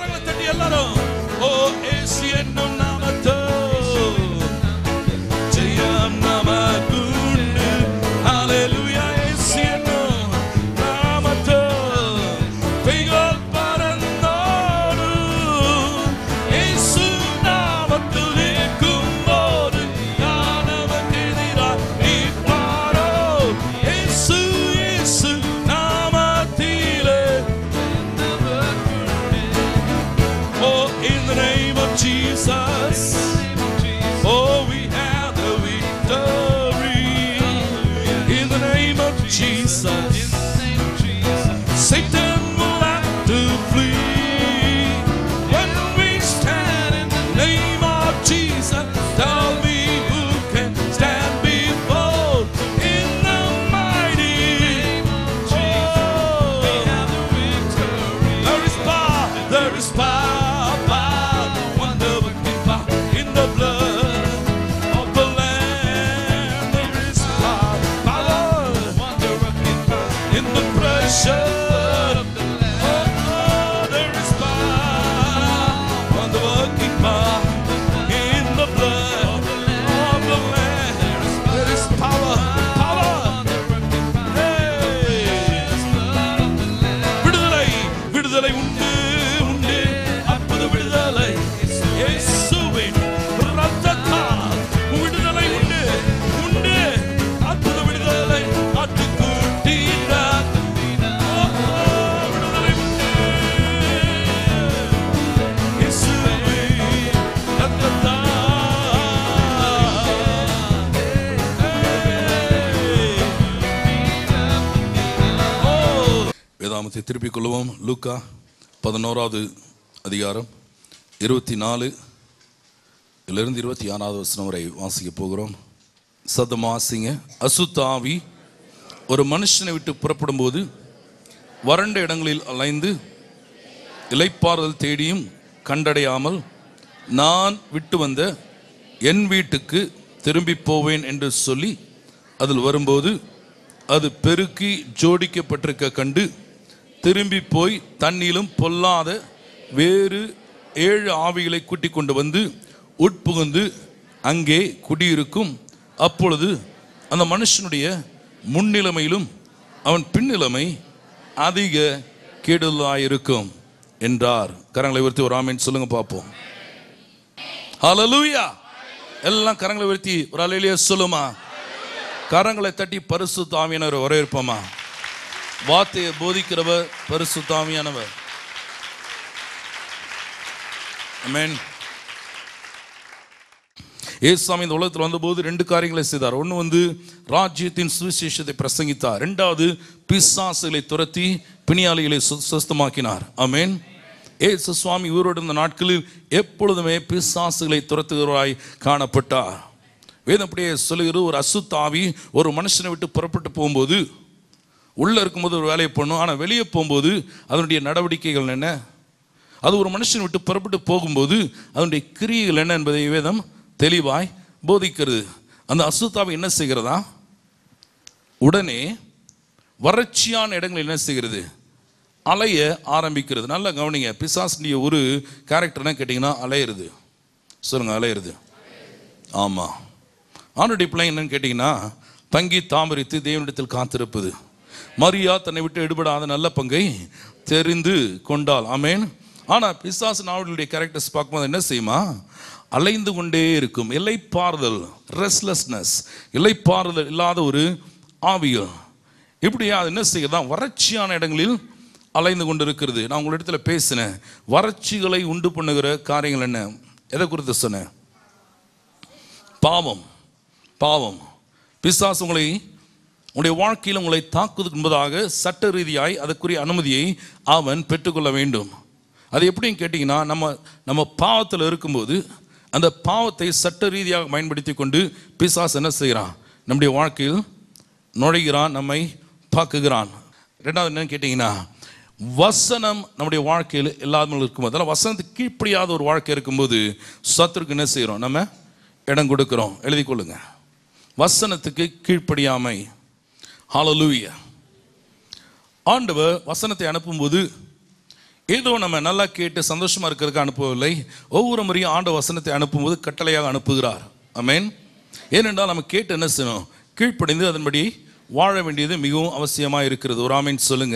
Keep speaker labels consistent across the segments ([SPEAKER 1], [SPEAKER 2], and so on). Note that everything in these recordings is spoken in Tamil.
[SPEAKER 1] கரங்களை தட்டி எல்லாரும் ஓ ஏசு என்னும் நாமத்தோ ஜெயம் நமக்குண்டு ஹalleluya இயேசு என்னும் நாமத்தோ பெய்கள் பறந்தோடு இயேசு நாமத்தில் இருக்கும்போது யானவர்க்கு எதிராய் நிற்பாரோ இயேசு இயேசு நாமத்திலே Oh, in the name of Jesus. Oh, we have the victory. In the name of Jesus. Satan will have to flee. When we stand in the name of Jesus, tell me who can stand before in the mighty name of Jesus. There is power, there is power, power, wonder working power in the blood of the Lamb. There is power, power, wonder working power in the precious blood of the Lamb. Oh, there is power, wonder working power in the blood of the Lamb. There is power, power. விடுதலை விடுதலை உண்டு உண்டு அற்புத விடுதலை இயேசுவின் இரத்தத்தால் விடுதலை உண்டு உண்டு அற்புத விடுதலை ஆட்டுக்குட்டியின் ரத்தம். ஓ, விடுதலை உண்டு இயேசுவின் இரத்தத்தால். வேதாமத்தை திருப்பிக் கொள்வோம் லூக்கா பதினோராவது அதிகாரம் இருபத்தி நாலு இருந்து இருபத்தி ஆறாவது வசனம் வரை வாசிக்க போகிறோம் சத்தமா வாசிங்க அசுத்தாவி ஒரு மனுஷனை விட்டு புறப்படும் போது வறண்ட இடங்களில் அலைந்து இலைப்பாறுதல் தேடியும் கண்டடையாமல் நான் விட்டு வந்த என் வீட்டுக்கு திரும்பி போவேன் என்று சொல்லி அதில் வரும்போது அது பெருக்கி ஜோடிக்கப்பட்டிருக்க கண்டு திரும்பி போய் தண்ணியிலும் பொல்லாத வேறு ஏழு ஆவிகளை கூட்டிக் கொண்டு வந்து உட்புகுந்து அங்கே குடியிருக்கும் அப்பொழுது அந்த மனுஷனுடைய முன்னிலைமையிலும் அவன் பின்னிலைமை அதிக கெடுதலாயிருக்கும் என்றார் கரங்களை உயர்த்தி ஒரு ஆமீன் சொல்லுங்க பார்ப்போம் ஹalleluya எல்லாம் கரங்களை உயர்த்தி ஒரு அலையிலேயே சொல்லுமா கரங்களை தட்டி பரிசு தாமியானவர் வரவேற்போமா வார்த்தையை போதிக்கிறவர் பரிசு தாமியானவர் ஆமென் ஏசாமி இந்த உலகத்தில் வந்தபோது ரெண்டு காரியங்களை செய்தார் ஒன்று வந்து ராஜ்யத்தின் சுவிசேஷத்தை பிரசங்கித்தார் ரெண்டாவது பிசாசுகளை துரத்தி பிணியாளிகளை சு- சுஸ்தமாக்கினார் ஆமென் ஏசு சுவாமி உயிரோடு இருந்த நாட்களில் எப்பொழுதுமே பிசாசுகளை துரத்துகிறவராய் காணப்பட்டார் வேதம் அப்படியே சொல்லுகிறது ஒரு அசுத்தாவி ஒரு மனுஷனை விட்டு புறப்பட்டு போகும்போது உள்ளே இருக்கும்போது ஒரு வேலையை பண்ணும் ஆனால் வெளியே போகும்போது அதனுடைய நடவடிக்கைகள் என்ன அது ஒரு மனுஷன் விட்டு புறப்பட்டு போகும்போது அதனுடைய கிரியைகள் என்ன என்பதை வேதம் தெளிவாய் போதிக்கிறது அந்த அசுத்தாவை என்ன செய்கிறதா உடனே வறட்சியான இடங்கள் என்ன செய்கிறது அலைய ஆரம்பிக்கிறது நல்லா கவனிங்க பிசாசுடைய ஒரு கேரக்டர் என்ன கேட்டிங்கன்னா அலையிறது சொல்லுங்க அலையிறது ஆமாம் ஆணுடைய பிள்ளை என்னன்னு கேட்டிங்கன்னா தங்கி தாமரித்து தேவனிடத்தில் காத்திருப்பது மரியா தன்னை விட்டு எடுபடாத நல்ல பங்கை தெரிந்து கொண்டாள் ஆமேன் ஆனால் பிசாசு நாவலுடைய கேரக்டர்ஸ் பார்க்கும்போது என்ன செய்யுமா அலைந்து கொண்டே இருக்கும் இலைப்பாறுதல் ரெஸ்ட்லெஸ்னஸ் இலைப்பாறுதல் இல்லாத ஒரு ஆவியல் இப்படியா அது என்ன செய்யுதான் வறட்சியான இடங்களில் அலைந்து கொண்டு இருக்கிறது நான் உங்களிடத்துல பேசினேன் வறட்சிகளை உண்டு பண்ணுகிற காரியங்கள் என்ன எதை குறித்து சொன்னேன் பாவம் பாவம் பிசாசு உங்களை உங்களுடைய வாழ்க்கையில் உங்களை தாக்குவதற்கு என்பதாக சட்ட ரீதியாய் அதற்குரிய அனுமதியை அவன் பெற்றுக்கொள்ள வேண்டும் அது எப்படின்னு கேட்டிங்கன்னா நம்ம நம்ம பாவத்தில் இருக்கும்போது அந்த பாவத்தை சட்ட ரீதியாக பயன்படுத்தி கொண்டு பிசாசு என்ன செய்கிறான் நம்முடைய வாழ்க்கையில் நுழைகிறான் நம்மை தாக்குகிறான் ரெண்டாவது என்னன்னு கேட்டிங்கன்னா வசனம் நம்முடைய வாழ்க்கையில் இல்லாமல் இருக்கும்போது அதெல்லாம் வசனத்துக்கு கீழ்ப்படியாத ஒரு வாழ்க்கை இருக்கும்போது சத்துருக்கு என்ன செய்கிறோம் நம்ம இடம் கொடுக்கிறோம் எழுதி கொள்ளுங்க வசனத்துக்கு கீழ்ப்படியாமை ஹalleluya ஆண்டவர் வசனத்தை அனுப்பும்போது ஏதோ நம்ம நல்லா கேட்டு சந்தோஷமா இருக்கிறதுக்கு அனுப்பவில்லை ஒவ்வொரு முறையும் ஆண்டு வசனத்தை அனுப்பும்போது கட்டளையாக அனுப்புகிறார் அமேன் ஏனென்றால் நம்ம கேட்டு என்ன செய்யணும் கீழ்ப்படிந்து அதன்படி வாழ வேண்டியது மிகவும் அவசியமாக இருக்கிறது ஒரு ஆமீன் சொல்லுங்க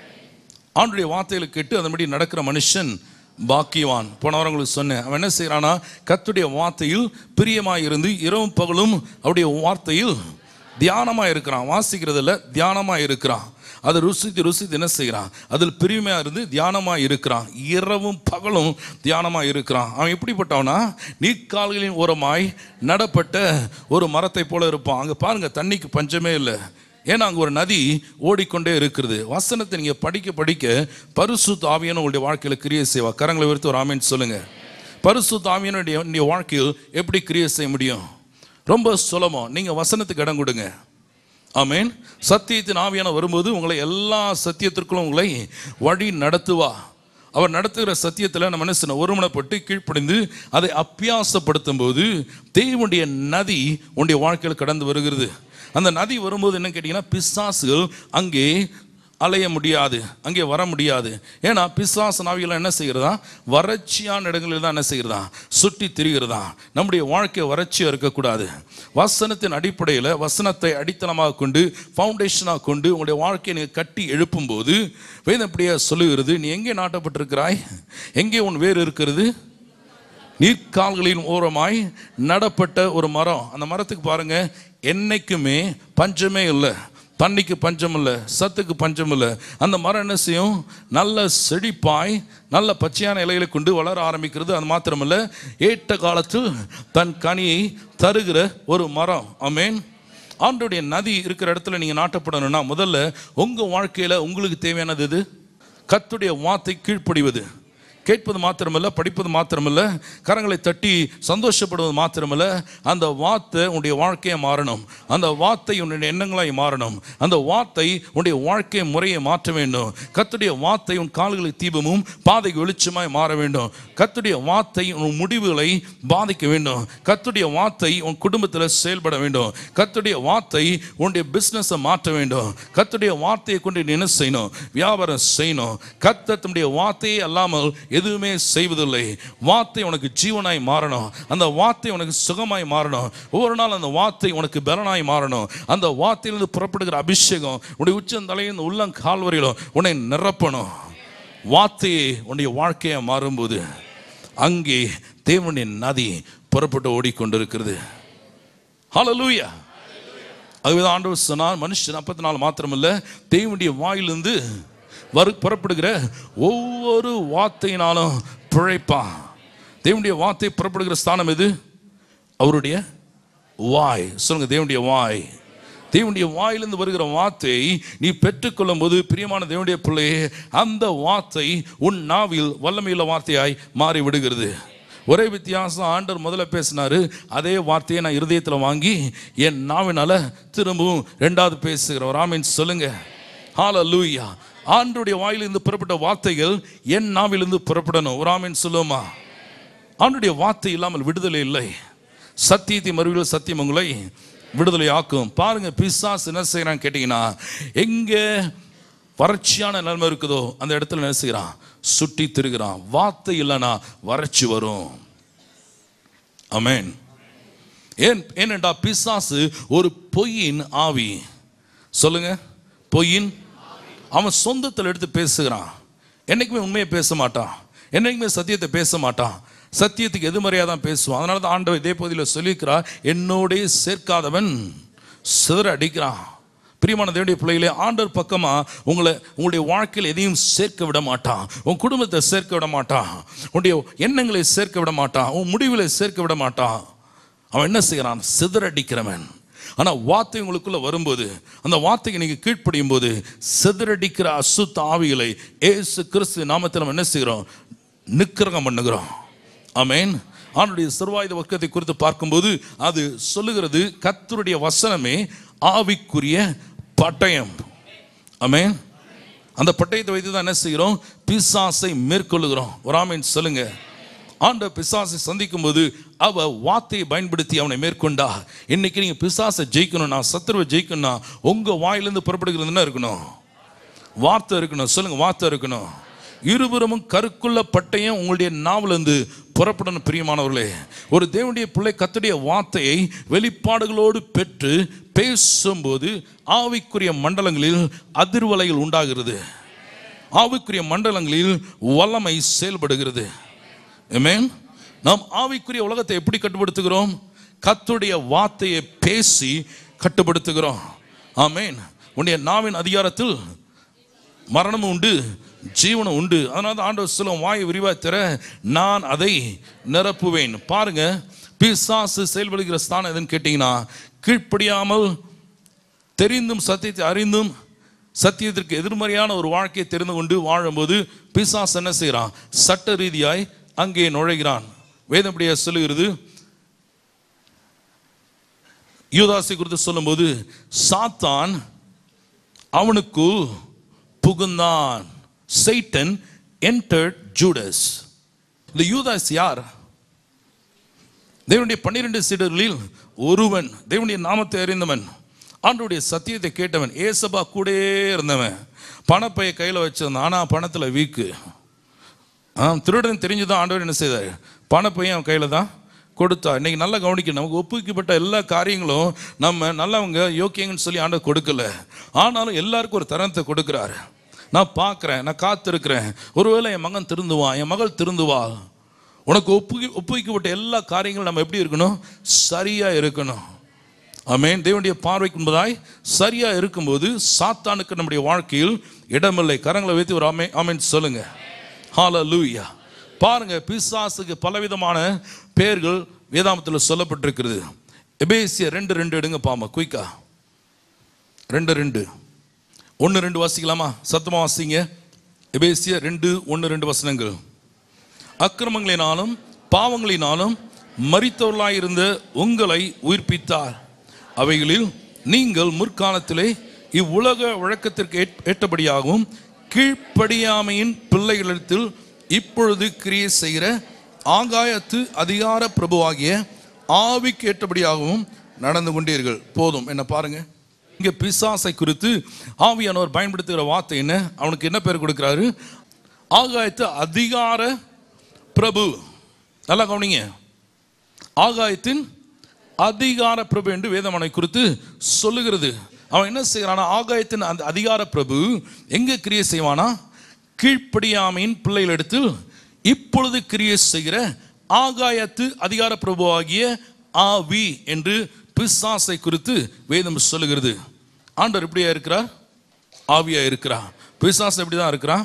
[SPEAKER 1] ஆண்டுடைய வார்த்தைகளை கேட்டு அதன்படி நடக்கிற மனுஷன் பாக்கியவான் போன வாரம் உங்களுக்கு சொன்னேன் அவன் என்ன செய்கிறானா கத்துடைய வார்த்தையில் பிரியமாக இருந்து இரவும் பகலும் அவருடைய வார்த்தையில் தியானமாக இருக்கிறான் வாசிக்கிறதுல தியானமாக இருக்கிறான் அதை ருசித்து ருசித்து என்ன செய்கிறான் அதில் பிரியமையாக இருந்து தியானமாக இருக்கிறான் இரவும் பகலும் தியானமாக இருக்கிறான் அவன் எப்படிப்பட்டவனா நீர்க்கால்களின் ஓரமாய் நடப்பட்ட ஒரு மரத்தை போல இருப்பான் அங்கே பாருங்க தண்ணிக்கு பஞ்சமே இல்லை ஏன்னா அங்கே ஒரு நதி ஓடிக்கொண்டே இருக்கிறது வசனத்தை நீங்கள் படிக்க படிக்க பரிசு தாவியான உங்களுடைய வாழ்க்கையில் கிரியை செய்வா கரங்களை உயர்த்தி ஒரு ஆமேன்னு சொல்லுங்க பரிசு தாவியனுடைய உன்னுடைய வாழ்க்கையில் எப்படி கிரியை செய்ய முடியும் ரொம்ப சுலபம் நீங்கள் வசனத்துக்கு இடம் கொடுங்க ஆமேன் சத்தியத்தின் ஆவியான வரும்போது உங்களை எல்லா சத்தியத்திற்குள்ளும் உங்களை வழி நடத்துவா அவர் நடத்துகிற சத்தியத்தில் நம்ம என்ன செய்யணும் ஒருமனப்பட்டு கீழ்ப்படிந்து அதை அப்பியாசப்படுத்தும் போது தேவனுடைய நதி உன்னுடைய வாழ்க்கையில் கடந்து வருகிறது அந்த நதி வரும்போது என்ன கேட்டிங்கன்னா பிசாசுகள் அங்கே அலைய முடியாது அங்கே வர முடியாது ஏன்னா பிசாசு நாவிகள் என்ன செய்கிறதா வறட்சியான இடங்களில் தான் என்ன செய்கிறதா சுற்றி திரிகிறதா நம்முடைய வாழ்க்கை வறட்சியாக இருக்கக்கூடாது வசனத்தின் அடிப்படையில் வசனத்தை அடித்தளமாக கொண்டு ஃபவுண்டேஷனாக கொண்டு உங்களுடைய வாழ்க்கையை நீங்கள் கட்டி எழுப்பும்போது வேதம் அப்படியே சொல்லுகிறது நீ எங்கே நாட்டப்பட்டிருக்கிறாய் எங்கே உன் வேர் இருக்கிறது நீர்க்கால்களின் ஓரமாய் நடப்பட்ட ஒரு மரம் அந்த மரத்துக்கு பாருங்க என்னைக்குமே பஞ்சமே இல்லை தண்ணிக்கு பஞ்சம் இல்லை சத்துக்கு பஞ்சம் இல்லை அந்த மரம் என்ன செய்யும் நல்ல செழிப்பாய் நல்ல பச்சையான இலைகளை கொண்டு வளர ஆரம்பிக்கிறது அது மாத்திரமல்ல ஏற்ற காலத்தில் தன் கனியை தருகிற ஒரு மரம் அமேன் ஆண்டுடைய நதி இருக்கிற இடத்துல நீங்கள் நாட்டப்படணும்னா முதல்ல உங்கள் வாழ்க்கையில் உங்களுக்கு தேவையானது எது கத்துடைய வார்த்தை கீழ்ப்படிவது கேட்பது மாத்திரமல்ல படிப்பது மாத்திரமல்ல கரங்களை தட்டி சந்தோஷப்படுவது மாத்திரமல்ல அந்த வார்த்தை உன்னுடைய வாழ்க்கையை மாறணும் அந்த வார்த்தை உன்னுடைய எண்ணங்களாய் மாறணும் அந்த வார்த்தை உன்னுடைய வாழ்க்கை முறையை மாற்ற வேண்டும் கத்துடைய வார்த்தை உன் கால்களுக்கு தீபமும் பாதைக்கு வெளிச்சமாய் மாற வேண்டும் கத்துடைய வார்த்தை உன் முடிவுகளை பாதிக்க வேண்டும் கத்துடைய வார்த்தை உன் குடும்பத்தில் செயல்பட வேண்டும் கத்துடைய வார்த்தை உன்னுடைய பிஸ்னஸை மாற்ற வேண்டும் கத்துடைய வார்த்தையை கொண்டு நீ என்ன செய்யணும் வியாபாரம் செய்யணும் கத்த தன்னுடைய வார்த்தையே அல்லாமல் எதுவுமே செய்வதில்லை வார்த்தை உனக்கு ஜீவனாய் மாறணும் அந்த வார்த்தை உனக்கு சுகமாய் மாறணும் ஒவ்வொரு நாள் அந்த வார்த்தை உனக்கு பலனாய் மாறணும் அந்த வார்த்தையிலிருந்து புறப்படுகிற அபிஷேகம் உன்னுடைய உச்சந்தலையின் உள்ளம் கால்வரையிலும் உன்னை நிரப்பணும் வார்த்தையே உன்னுடைய வாழ்க்கையை மாறும்போது அங்கே தேவனுடைய நதி புறப்பட்டு ஓடிக்கொண்டிருக்கிறது ஹalleluya அதுதான் ஆண்டவர் சொன்னார் மனுஷன் அப்பத்தி நாள் மாத்திரமல்ல தேவனுடைய வாயிலிருந்து வரு புறப்படுகிற ஒவ்வொரு வார்த்தையினாலும் பிழைப்பான் தேவனுடைய வார்த்தை புறப்படுகிற ஸ்தானம் எது அவருடைய வாய் சொல்லுங்க தேவனுடைய வாய் தேவனுடைய வாயிலிருந்து வருகிற வார்த்தை நீ பெற்றுக்கொள்ளும் போது பிரியமான தேவனுடைய பிள்ளையே அந்த வார்த்தை உன் நாவில் வல்லமையுள்ள வார்த்தையாய் மாறி விடுகிறது ஒரே வித்தியாசம் ஆண்டவர் முதல்ல பேசினாரு அதே வார்த்தையை நான் இருதயத்தில் வாங்கி என் நாவினால திரும்பவும் ரெண்டாவது பேசுகிறேன் ராமின் சொல்லுங்க ஹalleluya ஆண்டுடைய வாயிலிருந்து புறப்பட்ட வார்த்தைகள் என் நாவிலிருந்து புறப்படணும் ஒரு ஆமீன் சொல்லுமா ஆண்டுடைய வார்த்தை இல்லாமல் விடுதலை இல்லை சத்தியத்தை மறுவில் சத்தியம் உங்களை விடுதலை ஆக்கும் பாருங்க பிசாஸ் என்ன செய்யறான் கேட்டீங்கன்னா எங்க வறட்சியான நிலைமை இருக்குதோ அந்த இடத்துல என்ன செய்யறான் சுட்டி திருகிறான் வார்த்தை இல்லைன்னா வறட்சி வரும் அமேன் ஏன் ஏனென்றா பிசாசு ஒரு பொய்யின் ஆவி சொல்லுங்க பொய்யின் அவன் சொந்தத்தில் எடுத்து பேசுகிறான் என்னைக்குமே உண்மையை பேச மாட்டான் என்னைக்குமே சத்தியத்தை பேச மாட்டான் சத்தியத்துக்கு எதிர்மறையாக தான் பேசுவான் அதனால தான் ஆண்டவர் இதே பகுதியில் சொல்லியிருக்கிறார் என்னோடே சேர்க்காதவன் சிதற அடிக்கிறான் பிரியமான தேவனுடைய பிள்ளைகளே ஆண்டவர் பக்கமா உங்களை உங்களுடைய வாழ்க்கையில் எதையும் சேர்க்க விட மாட்டான் உன் குடும்பத்தை சேர்க்க விட மாட்டான் உன்னுடைய எண்ணங்களை சேர்க்க விட மாட்டான் உன் முடிவுகளை சேர்க்க விட மாட்டான் அவன் என்ன செய்கிறான் சிதறடிக்கிறவன் ஆனால் வார்த்தை உங்களுக்குள்ள வரும்போது அந்த வார்த்தைக்கு நீங்கள் கீழ்ப்படியும் போது சிதறடிக்கிற அசுத்த ஆவிகளை ஏசு கிறிஸ்து நாமத்தில் நம்ம என்ன செய்கிறோம் நிக்கிரகம் பண்ணுகிறோம் ஆமேன் ஆணுடைய சர்வாயுத வர்க்கத்தை குறித்து பார்க்கும்போது அது சொல்லுகிறது கத்தருடைய வசனமே ஆவிக்குரிய பட்டயம் ஆமேன் அந்த பட்டயத்தை வைத்து தான் என்ன செய்கிறோம் பிசாசை மேற்கொள்ளுகிறோம் ஒரு ஆமேன் சொல்லுங்க ஆண்ட பிசாசை சந்திக்கும் போது அவ வார்த்தையை பயன்படுத்தி அவனை மேற்கொண்டா இன்னைக்கு நீங்க பிசாசை ஜெயிக்கணும்னா சத்துருவை ஜெயிக்கணும்னா உங்க வாயிலிருந்து புறப்படுகிறது என்ன இருக்கணும் வார்த்தை இருக்கணும் சொல்லுங்க வார்த்தை இருக்கணும் இருபுறமும் கருக்குள்ள பட்டயம் உங்களுடைய நாவிலிருந்து புறப்படணும் பிரியமானவர்களே ஒரு தேவனுடைய பிள்ளை கத்துடைய வார்த்தையை வெளிப்பாடுகளோடு பெற்று பேசும்போது ஆவிக்குரிய மண்டலங்களில் அதிர்வலைகள் உண்டாகிறது ஆவிக்குரிய மண்டலங்களில் வல்லமை செயல்படுகிறது ஆமென் நாம் ஆவிக்குரிய உலகத்தை எப்படி கட்டுப்படுத்துகிறோம் கத்துடைய வார்த்தையை பேசி கட்டுப்படுத்துகிறோம் ஆமென் உன்னுடைய நாவின் அதிகாரத்தில் மரணமும் உண்டு ஜீவனம் உண்டு அதனால தான் ஆண்டவர் சொல்லும் வாயை விரிவா திற நான் அதை நிரப்புவேன் பாருங்க பிசாசு செயல்படுகிற ஸ்தானம் எதுன்னு கேட்டீங்கன்னா கீழ்ப்படியாமல் தெரிந்தும் சத்தியத்தை அறிந்தும் சத்தியத்திற்கு எதிர்மறையான ஒரு வாழ்க்கையை தெரிந்து கொண்டு வாழும்போது பிசாஸ் என்ன செய்கிறான் சட்ட ரீதியாய் அங்கே நுழைகிறான் வேதப்படியா சொல்லுகிறது யூதாசை குறித்து சொல்லும்போது சாத்தான் அவனுக்குள் புகுந்தான் சைட்டன் entered ஜூடஸ் இந்த யூதாஸ் யார் தேவனுடைய பன்னிரண்டு சீடர்களில் ஒருவன் தேவனுடைய நாமத்தை அறிந்தவன் ஆண்டவருடைய சத்தியத்தை கேட்டவன் ஏசபா கூடயே இருந்தவன் பணப்பைய கையில் வச்சிருந்தான் ஆனால் பணத்தில் வீக்கு ஆ திருடன் தெரிஞ்சுதான் ஆண்டவர் என்ன செய்தார் பணப்பையும் அவன் கையில் தான் கொடுத்தா இன்னைக்கு நல்லா கவனிக்கணும் நமக்கு ஒப்புவிக்கப்பட்ட எல்லா காரியங்களும் நம்ம நல்லவங்க யோக்கியங்கன்னு சொல்லி ஆண்டவர் கொடுக்கல ஆனாலும் எல்லாருக்கும் ஒரு தரத்தை கொடுக்குறாரு நான் பார்க்குறேன் நான் காத்திருக்கிறேன் ஒருவேளை என் மகன் திருந்துவான் என் மகள் திருந்துவா உனக்கு ஒப்பு ஒப்புவிக்கப்பட்ட எல்லா காரியங்களும் நம்ம எப்படி இருக்கணும் சரியாக இருக்கணும் ஆமென் தேவனுடைய பார்வைக்கு முன்பதாய் சரியா இருக்கும்போது சாத்தானுக்கு நம்முடைய வாழ்க்கையில் இடமில்லை கரங்களை வைத்து ஒரு ஆமே ஆமென் சொல்லுங்க ஹalleluya பாருங்க பிசாசுக்கு பலவிதமான பெயர்கள் வேதாமத்தில் சொல்லப்பட்டிருக்கிறது எபேசிய ரெண்டு ரெண்டு எடுங்க பாமா குயிக்கா ரெண்டு ரெண்டு ஒன்று ரெண்டு வாசிக்கலாமா சத்தமா வாசிங்க எபேசிய ரெண்டு ஒன்று ரெண்டு வசனங்கள் அக்கிரமங்களினாலும் பாவங்களினாலும் மரித்தவர்களாயிருந்த உங்களை உயிர்ப்பித்தார் அவைகளில் நீங்கள் முற்காலத்திலே இவ்வுலக வழக்கத்திற்கு ஏற்- ஏற்றபடியாகவும் கீழ்ப்படியாமையின் பிள்ளைகளிடத்தில் இப்பொழுது கிரியை செய்கிற ஆகாயத்து அதிகார பிரபுவாகிய ஆவிக்கு ஏற்றபடியாகவும் நடந்து கொண்டீர்கள் போதும் என்ன பாருங்க இங்க பிசாசை குறித்து ஆவியானவர் பயன்படுத்துகிற வார்த்தை என்ன அவனுக்கு என்ன பேர் கொடுக்கிறாரு ஆகாயத்து அதிகார பிரபு நல்லா கவனிங்க ஆகாயத்தின் அதிகார பிரபு என்று வேதமனை குறித்து சொல்லுகிறது அவன் என்ன செய்கிறானா ஆகாயத்தின் அந்த அதிகார பிரபு எங்க கிரியை செய்வானா கீழ்ப்படியாமையின் பிள்ளைகளிடத்தில் இப்பொழுது கிரியை செய்கிற ஆகாயத்து அதிகார பிரபுவாகிய ஆவி என்று பிசாசை குறித்து வேதம் சொல்லுகிறது ஆண்டவர் எப்படியா இருக்கிறார் ஆவியா இருக்கிறார் பிசாசு எப்படிதான் இருக்கிறான்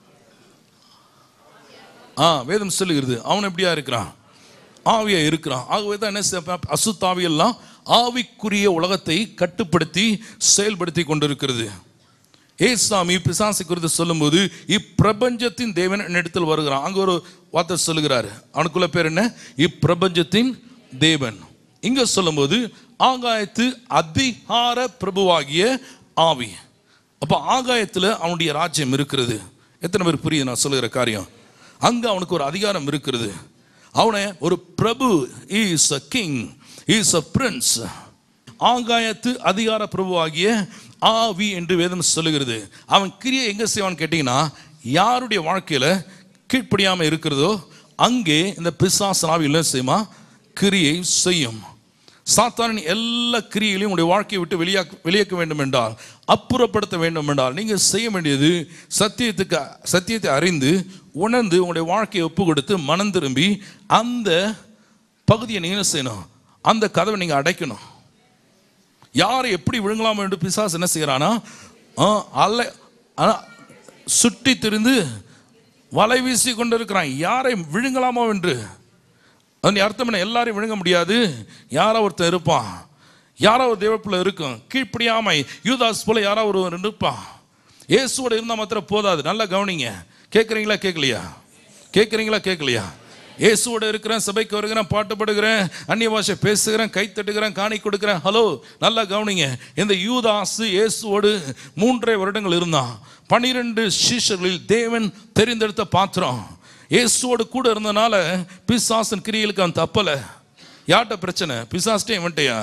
[SPEAKER 1] ஆ வேதம் சொல்லுகிறது அவன் எப்படியா இருக்கிறான் ஆவியா இருக்கிறான் ஆகவே தான் என்ன செய்ய- அசுத்தாவியெல்லாம் ஆவிக்குரிய உலகத்தை கட்டுப்படுத்தி செயல்படுத்தி கொண்டிருக்கிறது ஏசாமி பிசாசை குறித்து சொல்லும்போது இப்பிரபஞ்சத்தின் தேவன் என்னிடத்தில் வருகிறான் அங்க ஒரு வார்த்தை சொல்லுகிறாரு அவனுக்குள்ள பேர் என்ன இப்பிரபஞ்சத்தின் தேவன் இங்க சொல்லும்போது ஆகாயத்து அதிகார பிரபுவாகிய ஆவி அப்ப ஆகாயத்துல அவனுடைய ராஜ்யம் இருக்கிறது எத்தனை பேர் புரியுது நான் சொல்லுகிற காரியம் அங்க அவனுக்கு ஒரு அதிகாரம் இருக்கிறது அவனை ஒரு பிரபு is a king is a prince ஆகாயத்து அதிகார பிரபுவாகிய ஆவி என்று வேதம் சொல்லுகிறது அவன் கிரியை எங்க செய்வான்னு கேட்டீங்கன்னா யாருடைய வாழ்க்கையில கீழ்ப்படியாம இருக்கிறதோ அங்கே இந்த பிசாசன் ஆவி என்ன செய்யுமா கிரியை செய்யும் சாத்தானின் எல்லா கிரியைகளையும் உங்களுடைய வாழ்க்கையை விட்டு வெளியாக்க வெளியேக்க வேண்டும் என்றால் அப்புறப்படுத்த வேண்டும் என்றால் நீங்கள் செய்ய வேண்டியது சத்தியத்துக்கு சத்தியத்தை அறிந்து உணர்ந்து உங்களுடைய வாழ்க்கையை ஒப்பு கொடுத்து மனம் திரும்பி அந்த பகுதியை நீங்கள் என்ன செய்யணும் அந்த கதவை நீங்கள் அடைக்கணும் யாரை எப்படி விழுங்கலாம் என்று பிசாசு என்ன செய்கிறானா ஆ, அல்ல ஆனா, சுற்றி திரிந்து வலை வீசி கொண்டிருக்கிறான் யாரை விழுங்கலாமோ என்று அதன் அர்த்தம் என்ன எல்லாரையும் விழுங்க முடியாது யாரோ ஒருத்தன் இருப்பான் யாரோ ஒரு தேவப்புல இருக்கும் கீழ்ப்படியாமை யூதாஸ் போல யாரோ ஒருவன் இருப்பான் இயேசுவோட இருந்தால் மாத்திரம் போதாது நல்லா கவனிங்க கேட்குறீங்களா கேட்கலையா கேட்குறீங்களா கேட்கலையா இயேசுவோட இருக்கிறேன் சபைக்கு வருகிறேன் பாட்டு பாடுகிறேன் அந்நிய பாஷை பேசுகிறேன் கை தட்டுகிறேன் காணி கொடுக்கிறேன் ஹலோ நல்லா கவனிங்க இந்த யூதாஸ் இயேசுவோடு மூன்றரை வருடங்கள் இருந்தான் பனிரெண்டு சீஷர்களில் தேவன் தெரிந்தெடுத்த பாத்திரம் இயேசுவோடு கூட இருந்தனால பிசாசன் கிரியலுக்கு அவன் தப்பல யார்கிட்ட பிரச்சனை பிசாஸ்டே வந்துட்டியா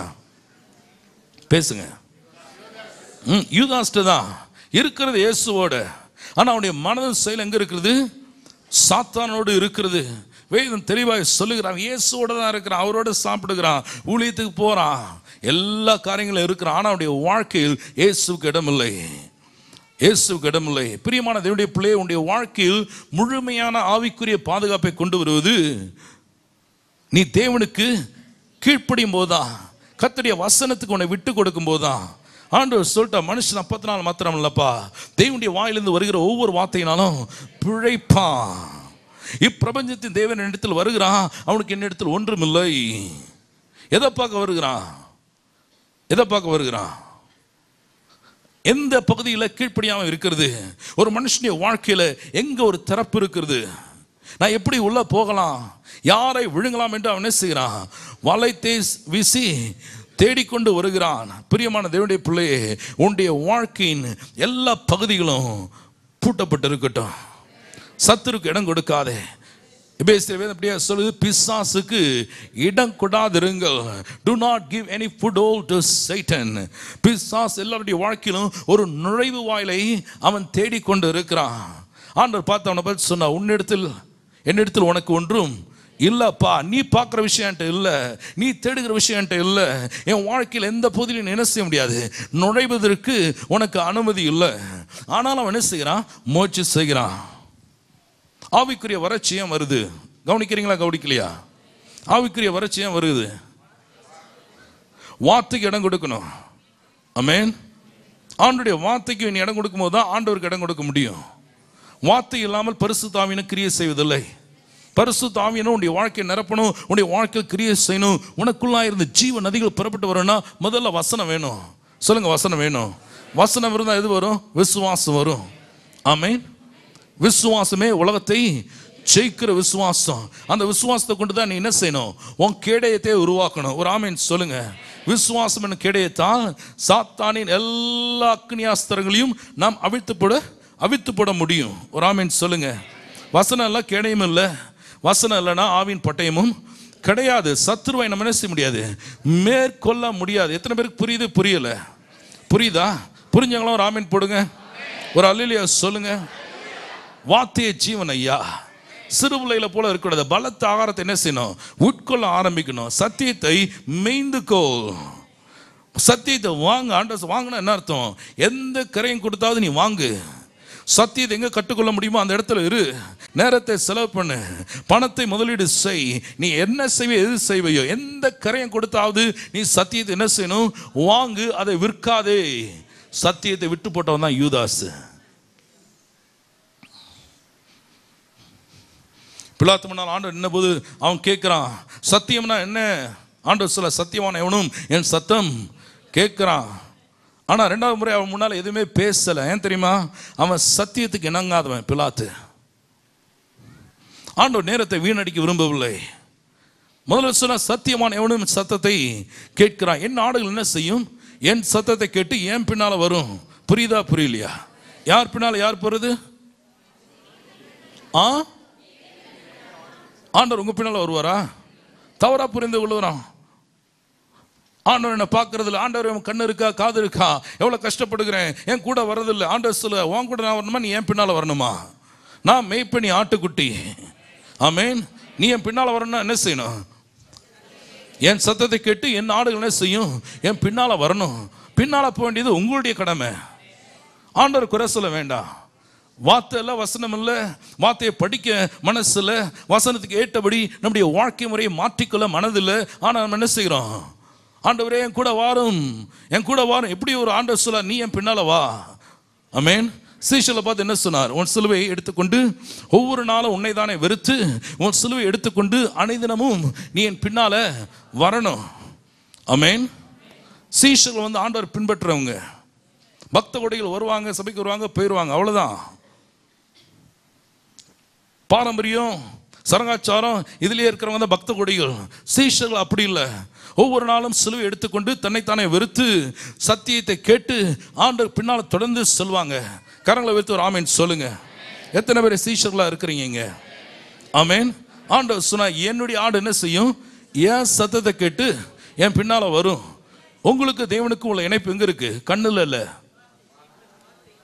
[SPEAKER 1] பேசுங்க ம் யூதாஸ்ட்டு தான் இருக்கிறது இயேசுவோட ஆனா அவனுடைய மனதின் செயல் எங்க இருக்கிறது சாத்தானோடு இருக்கிறது வேதம் தெளிவாக சொல்லுகிறான் இயேசுவோட தான் இருக்கிறான் அவரோட சாப்பிடுகிறான் ஊழியத்துக்கு போறான் எல்லா காரியங்களும் இருக்கிறான் ஆனா அவனுடைய வாழ்க்கையில் இயேசுக்கு இடமில்லை இயேசுக்கு இடமில்லை பிரியமான தேவனுடைய பிள்ளையை உன்னுடைய வாழ்க்கையில் முழுமையான ஆவிக்குரிய பாதுகாப்பை கொண்டு வருவது நீ தேவனுக்கு கீழ்ப்படியும் போதுதான் கர்த்தருடைய வசனத்துக்கு உன்னை விட்டு கொடுக்கும் போதுதான் ஆண்டவர் சொல்லிட்டா மனுஷன் அப்பத்தினால் மாத்திரம் இல்லப்பா தேவனுடைய வாயிலிருந்து வருகிற ஒவ்வொரு வார்த்தையினாலும் பிழைப்பான் இப்பிரபஞ்சத்தின் தேவன் என்னிடத்தில் வருகிறான் அவனுக்கு என்னிடத்தில் ஒன்றுமில்லை எதை பார்க்க வருகிறான் எதை பார்க்க வருகிறான் எந்த பகுதியில் கீழ்ப்படியாமல் இருக்கிறது ஒரு மனுஷனுடைய வாழ்க்கையில் எங்க ஒரு திறப்பு இருக்கிறது நான் எப்படி உள்ள போகலாம் யாரை விழுங்கலாம் என்று அவன் என்ன செய்கிறான் வலைத்தை வீசி தேடிக்கொண்டு வருகிறான் பிரியமான தேவனுடைய பிள்ளையே உன்னுடைய வாழ்க்கையின் எல்லா பகுதிகளும் பூட்டப்பட்டு இருக்கட்டும் சத்துருக்கு இடம் கொடுக்காதே எபேசியர் வேதம் அப்படியே சொல்லுது பிசாசுக்கு இடம் கொடாதிருங்கள் to not give any foothold to Satan பிசாஸ் எல்லாருடைய வாழ்க்கையிலும் ஒரு நுழைவு வாயிலை அவன் தேடிக்கொண்டு இருக்கிறான் ஆண்டவர் பார்த்து அவனை பார்த்து சொன்னா உன்னிடத்தில் என்னிடத்தில் உனக்கு ஒன்றும் இல்லப்பா நீ பார்க்குற விஷயம் என்கிட்ட இல்லை நீ தேடுகிற விஷயம் என்கிட்ட இல்லை என் வாழ்க்கையில் எந்த பகுதியிலும் நீ என்ன செய்ய முடியாது நுழைவதற்கு உனக்கு அனுமதி இல்லை ஆனாலும் அவன் என்ன செய்கிறான் முயற்சி செய்கிறான் ஆவிக்குரிய வறட்சி ஏன் வருது கவனிக்கிறீங்களா கவனிக்கலையா ஆவிக்குரிய வறட்சி ஏன் வருது வார்த்தைக்கு இடம் கொடுக்கணும் அமேன் ஆண்டுடைய வார்த்தைக்கு நீ இடம் கொடுக்கும்போது தான் ஆண்டவருக்கு இடம் கொடுக்க முடியும் வார்த்தை இல்லாமல் பரிசு தாவின கிரியை செய்வதில்லை பரிசு தாவியனும் உன்னுடைய வாழ்க்கையை நிரப்பணும் உன்னுடைய வாழ்க்கையில் கிரியை செய்யணும் உனக்குள்ளா இருந்து ஜீவ நதிகள் புறப்பட்டு வரணும்னா முதல்ல வசனம் வேணும் சொல்லுங்க வசனம் வேணும் வசனம் இருந்தால் எது வரும் விசுவாசம் வரும் ஆமேன் விசுவாசமே உலகத்தை ஜெயிக்கிற விசுவாசம் அந்த விசுவாசத்தை கொண்டு தான் நீ என்ன செய்யணும் உன் கேடயத்தை உருவாக்கணும் ஒரு ஆமீன் சொல்லுங்க விசுவாசம் என்ன கேடயத்தான் சாத்தானின் எல்லா அக்னியாஸ்திரங்களையும் நாம் அவிழ்த்து போட அவிழ்த்து போட முடியும் ஒரு ஆமீன் சொல்லுங்க வசனம் எல்லாம் கேடயம் இல்லை வசனம் இல்லைன்னா ஆவின் பட்டயமும் கிடையாது சத்ருவை நம்ம என்ன செய்ய முடியாது மேற்கொள்ள முடியாது எத்தனை பேருக்கு புரியுது புரியல புரியுதா புரிஞ்சவங்களும் ஒரு ஆமீன் போடுங்க ஒரு அல்லிலியா சொல்லுங்க வார்த்தைய ஜீவன் ஐயா சிறுபிள்ளையில போல இருக்கக்கூடாது பலத்த ஆகாரத்தை என்ன செய்யணும் உட்கொள்ள ஆரம்பிக்கணும் சத்தியத்தை மெய்ந்துக்கோ சத்தியத்தை வாங்க ஆண்டஸ் வாங்கினா என்ன அர்த்தம் எந்த கரையும் கொடுத்தாவது நீ வாங்கு சத்தியத்தை எங்க கற்றுக்கொள்ள முடியுமோ அந்த இடத்துல இரு நேரத்தை செலவு பண்ணு பணத்தை முதலீடு செய் நீ என்ன செய்வே எது செய்வையோ எந்த கரையும் கொடுத்தாவது நீ சத்தியத்தை என்ன செய்யணும் வாங்கு அதை விற்காதே சத்தியத்தை விட்டு போட்டவன் தான் யூதாஸ் பிலாத்து முன்னால் ஆண்டவர் நின்னபோது அவன் கேட்குறான் சத்தியம்னா என்ன ஆண்டவர் சொல்ல சத்தியமான எவனும் என் சத்தம் கேட்குறான் ஆனால் ரெண்டாவது முறை அவன் முன்னால் எதுவுமே பேசலை ஏன் தெரியுமா அவன் சத்தியத்துக்கு இணங்காதவன் பிலாத்து ஆண்டவர் நேரத்தை வீணடிக்க விரும்பவில்லை முதல்ல சொன்ன சத்தியமான எவனும் சத்தத்தை கேட்கிறான் என் ஆடுகள் என்ன செய்யும் என் சத்தத்தை கேட்டு ஏன் பின்னால வரும் புரியுதா புரியலையா யார் பின்னால யார் போறது ஆ ஆண்டவர் உங்க பின்னால வருவாரா தவறா புரிந்து கொள்ளுறான் ஆண்டவர் என்ன பார்க்கறதில்ல ஆண்டவர் என் கண்ணு இருக்கா காது இருக்கா எவ்வளோ கஷ்டப்படுகிறேன் என் கூட வர்றதில்ல ஆண்டவர் சொல்ல உன் கூட நான் வரணுமா நீ என் பின்னால் வரணுமா நான் மேய்ப்பனி ஆட்டுக்குட்டி ஆமேன் நீ என் பின்னால் வரணும்னா என்ன செய்யணும் என் சத்தத்தை கேட்டு என் ஆடுகள் என்ன செய்யும் என் பின்னால் வரணும் பின்னால் போக வேண்டியது உங்களுடைய கடமை ஆண்டவர் குறை சொல்ல வேண்டாம் வார்த்தை இல்லை வசனம் இல்லை வார்த்தையை படிக்க மனசு இல்லை வசனத்துக்கு ஏற்றபடி நம்முடைய வாழ்க்கை முறையை மாற்றிக்கொள்ள மனதில்லை ஆனால் நம்ம என்ன செய்கிறோம் ஆண்டவரே என் கூட வாரும் என் கூட வாரும் எப்படி ஒரு ஆண்டவர் சொல்ல நீ என் பின்னால வா அமேன் சீஷலை பார்த்து என்ன சொன்னார் உன் சிலுவையை எடுத்துக்கொண்டு ஒவ்வொரு நாளும் உன்னை தானே வெறுத்து உன் சிலுவை எடுத்துக்கொண்டு அனைதினமும் நீ என் பின்னால வரணும் அமேன் சீஷர்கள் வந்து ஆண்டவர் பின்பற்றுறவங்க பக்த கொடிகள் வருவாங்க சபைக்கு வருவாங்க போயிடுவாங்க அவ்வளோதான் பாரம்பரியம் சரங்காச்சாரம் இதுலயே இருக்கிறவங்க தான் பக்த கொடிகள் சீஷர்கள் அப்படி இல்லை ஒவ்வொரு நாளும் சிலுவை எடுத்துக்கொண்டு தன்னைத்தானே வெறுத்து சத்தியத்தை கேட்டு ஆண்டு பின்னால் தொடர்ந்து சொல்லுவாங்க கரங்களை வைத்து ஒரு ஆமேன் சொல்லுங்க எத்தனை பேர் சீஷர்களா இருக்கிறீங்க இங்க ஆமேன் ஆண்டவர் சொன்னா என்னுடைய ஆடு என்ன செய்யும் என் சத்தத்தை கேட்டு என் பின்னால வரும் உங்களுக்கு தேவனுக்கும் உள்ள இணைப்பு எங்க இருக்கு கண்ணுல இல்ல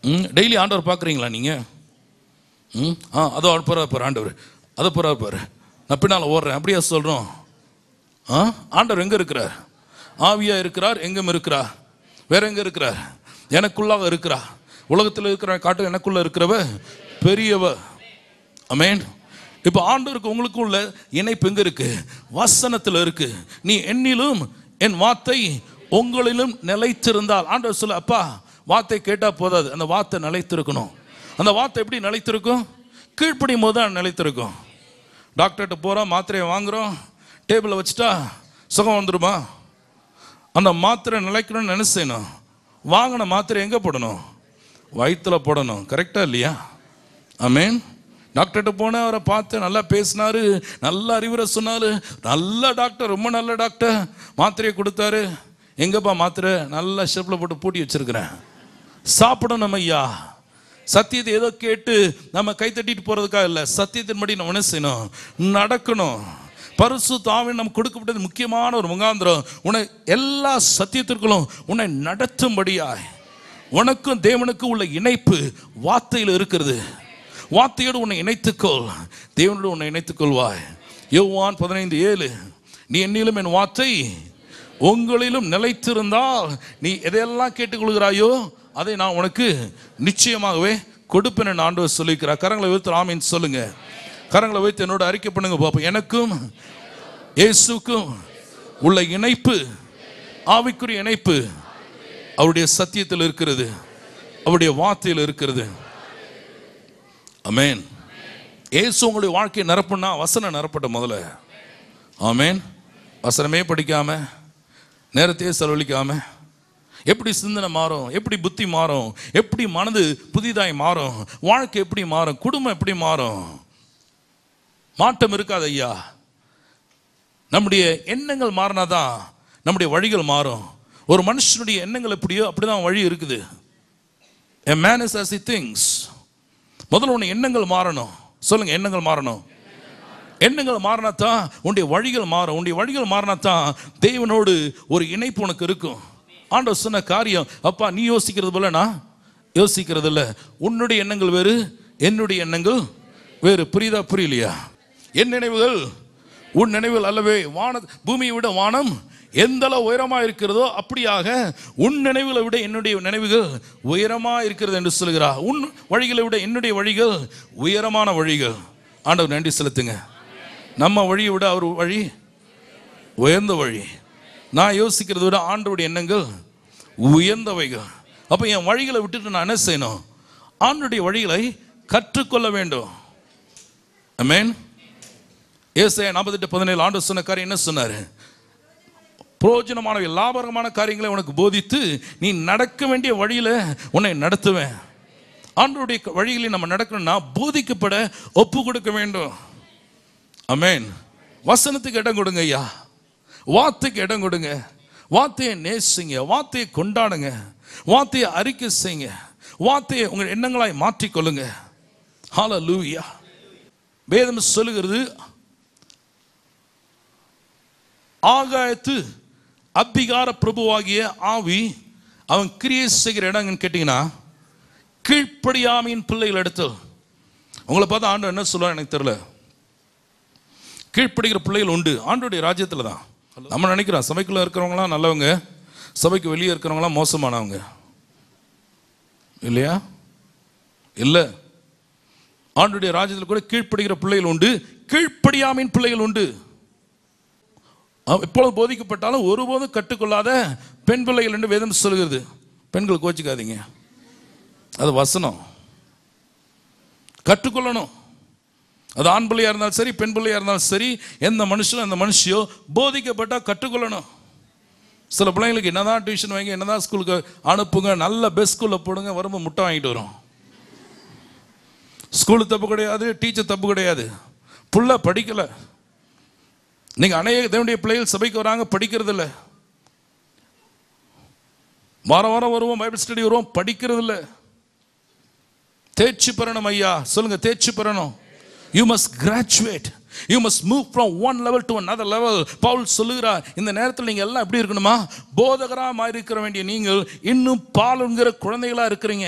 [SPEAKER 1] ம் டெய்லி ஆண்டவர் பார்க்குறீங்களா நீங்கள் ம் ஆ அதோ போகிறார் பாரு ஆண்டவர் அதை போகிறார் பாரு நான் பின்னால் ஓடுறேன் அப்படியா சொல்கிறோம் ஆ ஆண்டவர் எங்கே இருக்கிறார் ஆவியா இருக்கிறார் எங்கும் இருக்கிறார் வேற எங்க இருக்கிறார் எனக்குள்ளாக இருக்கிறார் உலகத்தில் இருக்கிற காட்டு எனக்குள்ள இருக்கிறவ பெரியவ அமேன் இப்போ ஆண்டவருக்கு உங்களுக்கும் உள்ள இணைப்பு எங்க இருக்கு வசனத்தில் இருக்கு நீ என்னிலும் என் வார்த்தை உங்களிலும் நிலைத்திருந்தால் ஆண்டவர் சொல்ல அப்பா வார்த்தை கேட்டா போதாது அந்த வார்த்தை நிலைத்திருக்கணும் அந்த வார்த்தை எப்படி நிலைத்திருக்கும் கீழ்ப்படியும் போது தான் நிலைத்திருக்கும் டாக்டர்கிட்ட போகிறோம் மாத்திரையை வாங்குறோம் டேபிளில் வச்சுட்டா சுகம் வந்துடுமா அந்த மாத்திரை நிலைக்கணும்னு நினைச்சேனும் வாங்கின மாத்திரை எங்கே போடணும் வயிற்றுல போடணும் கரெக்டா இல்லையா ஆமேன் டாக்டர்கிட்ட போனேன் அவரை பார்த்து நல்லா பேசினாரு நல்ல அறிவுரை சொன்னாரு நல்ல டாக்டர் ரொம்ப நல்ல டாக்டர் மாத்திரையை கொடுத்தாரு எங்கப்பா மாத்திரை நல்ல ஷெஃப்ல போட்டு பூட்டி வச்சிருக்கிறேன் சாப்பிடணும் ஐயா சத்தியத்தை ஏதோ கேட்டு நம்ம கை தட்டிட்டு போறதுக்காக இல்லை சத்தியத்தின்படி நம்ம என்ன செய்யணும் நடக்கணும் பரிசு தாவின் நம்ம கொடுக்கப்பட்டது முக்கியமான ஒரு முகாந்திரம் உன்னை எல்லா சத்தியத்திற்குள்ளும் உன்னை நடத்தும்படியாய் உனக்கும் தேவனுக்கும் உள்ள இணைப்பு வார்த்தையில் இருக்கிறது வார்த்தையோடு உன்னை இணைத்துக்கொள் தேவனோடு உன்னை இணைத்துக்கொள்வாய் யோவான் பதினைந்து ஏழு நீ என்னிலும் என் வார்த்தை உங்களிலும் நிலைத்திருந்தால் நீ எதையெல்லாம் கேட்டுக்கொள்கிறாயோ அதை நான் உனக்கு நிச்சயமாகவே கொடுப்பேன் என்று ஆண்டவர் சொல்லியிருக்கிறார் கரங்களை வைத்து ஆமீன் சொல்லுங்க கரங்களை வைத்து என்னோட அறிக்கை பண்ணுங்க பாப்போம் எனக்கும் இயேசுக்கும் உள்ள இணைப்பு ஆவிக்குரிய இணைப்பு அவருடைய சத்தியத்தில் இருக்கிறது அவருடைய வார்த்தையில் இருக்கிறது அமேன் இயேசு உங்களுடைய வாழ்க்கையை நிரப்புனா வசனம் நிரப்பட்ட முதல்ல ஆமேன் வசனமே படிக்காம நேரத்தையே செலவழிக்காம எப்படி சிந்தனை மாறும் எப்படி புத்தி மாறும் எப்படி மனது புதிதாய் மாறும் வாழ்க்கை எப்படி மாறும் குடும்பம் எப்படி மாறும் மாற்றம் இருக்காது ஐயா நம்முடைய எண்ணங்கள் மாறினாதான் நம்முடைய வழிகள் மாறும் ஒரு மனுஷனுடைய எண்ணங்கள் எப்படியோ அப்படிதான் வழி இருக்குது a man is as he thinks முதல்ல உன்னை எண்ணங்கள் மாறணும் சொல்லுங்க எண்ணங்கள் மாறணும் எண்ணங்கள் மாறினாத்தான் உன்னுடைய வழிகள் மாறும் உன்னுடைய வழிகள் மாறினாத்தான் தேவனோடு ஒரு இணைப்பு உனக்கு இருக்கும் ஆண்டவர் சொன்ன காரியம் அப்பா நீ யோசிக்கிறது போல நான் யோசிக்கிறது இல்ல உன்னுடைய எண்ணங்கள் வேறு என்னுடைய எண்ணங்கள் வேறு புரியுதா புரியலையா என் நினைவுகள் உன் நினைவுகள் அல்லவே வான பூமியை விட வானம் எந்த அளவு உயரமா இருக்கிறதோ அப்படியாக உன் நினைவுகளை விட என்னுடைய நினைவுகள் உயரமா இருக்கிறது என்று சொல்கிறார் உன் வழிகளை விட என்னுடைய வழிகள் உயரமான வழிகள் ஆண்டவர் நன்றி செலுத்துங்க நம்ம வழியை விட அவர் வழி உயர்ந்த வழி நான் யோசிக்கிறதை விட ஆண்டவருடைய எண்ணங்கள் உயர்ந்தவைகள் அப்போ என் வழிகளை விட்டுட்டு நான் என்ன செய்யணும் ஆண்டுடைய வழிகளை கற்றுக்கொள்ள வேண்டும் அமேன் ஏசாயா நாற்பத்தெட்டு பதினேழு ஆண்டு சொன்ன காரியம் என்ன சொன்னாரு பிரயோஜனமான லாபகரமான காரியங்களை உனக்கு போதித்து நீ நடக்க வேண்டிய வழியில உன்னை நடத்துவேன் ஆண்டவருடைய வழிகளில் நம்ம நடக்கணும்னா போதிக்கப்பட ஒப்பு கொடுக்க வேண்டும் அமேன் வசனத்துக்கு இடம் கொடுங்க ஐயா வார்த்தைக்கு இடம் கொடுங்க வார்த்தையை நேசிங்க வார்த்தையை கொண்டாடுங்க வார்த்தையை அறிக்கை செய்யுங்க வார்த்தையை உங்கள் எண்ணங்களாய் மாற்றிக்கொள்ளுங்க ஹalleluya வேதம் சொல்லுகிறது ஆகாயத்து அப்பிகார பிரபுவாகிய ஆவி அவன் கிரியை செய்கிற இடங்கன்னு கேட்டிங்கன்னா கீழ்ப்படியாமையின் பிள்ளைகள் எடுத்து உங்களை பார்த்தா ஆண்டு என்ன சொல்லுவார் எனக்கு தெரியல கீழ்ப்படுகிற பிள்ளைகள் உண்டு ஆண்டோடைய ராஜ்யத்தில் தான் நம்ம நினைக்கிறோம் சபைக்குள்ள இருக்கிறவங்களாம் நல்லவங்க சபைக்கு வெளியே இருக்கிறவங்களாம் மோசமானவங்க இல்லையா இல்லை ஆண்டுடைய ராஜ்யத்தில் கூட கீழ்ப்படுகிற பிள்ளைகள் உண்டு கீழ்ப்படியாமையின் பிள்ளைகள் உண்டு அவ- எப்பொழுது போதிக்கப்பட்டாலும் ஒருபோதும் கற்றுக்கொள்ளாத பெண் பிள்ளைகள் என்று வேதம் சொல்கிறது பெண்கள் கோச்சிக்காதீங்க அது வசனம் கற்றுக்கொள்ளணும் அது ஆண் பிள்ளையா இருந்தாலும் சரி பெண் பிள்ளையா இருந்தாலும் சரி எந்த மனுஷனும் அந்த மனுஷியோ போதிக்கப்பட்டா கற்றுக்கொள்ளணும் சில பிள்ளைங்களுக்கு என்னதான் டியூஷன் வாங்கி என்னதான் ஸ்கூலுக்கு அனுப்புங்க நல்ல பெஸ்ட் ஸ்கூலில் போடுங்க வரும்போது முட்டை வாங்கிட்டு வரும் ஸ்கூலு தப்பு கிடையாது டீச்சர் தப்பு கிடையாது புள்ள படிக்கலை நீங்க அநேக தேவனுடைய பிள்ளைகள் சபைக்கு வராங்க படிக்கிறது இல்ல வாரம் வாரம் வருவோம் பைபிள் ஸ்டடி வருவோம் படிக்கிறது இல்ல தேர்ச்சி பெறணும் ஐயா சொல்லுங்க தேர்ச்சி பெறணும் you must graduate you must move from one level to another level Paul சொல்லுகிறார் இந்த நேரத்தில் நீங்க எல்லாம் எப்படி இருக்கணுமா போதகரா மாறி இருக்கிற வேண்டிய நீங்கள் இன்னும் பாலுங்கிற குழந்தைகளா இருக்கிறீங்க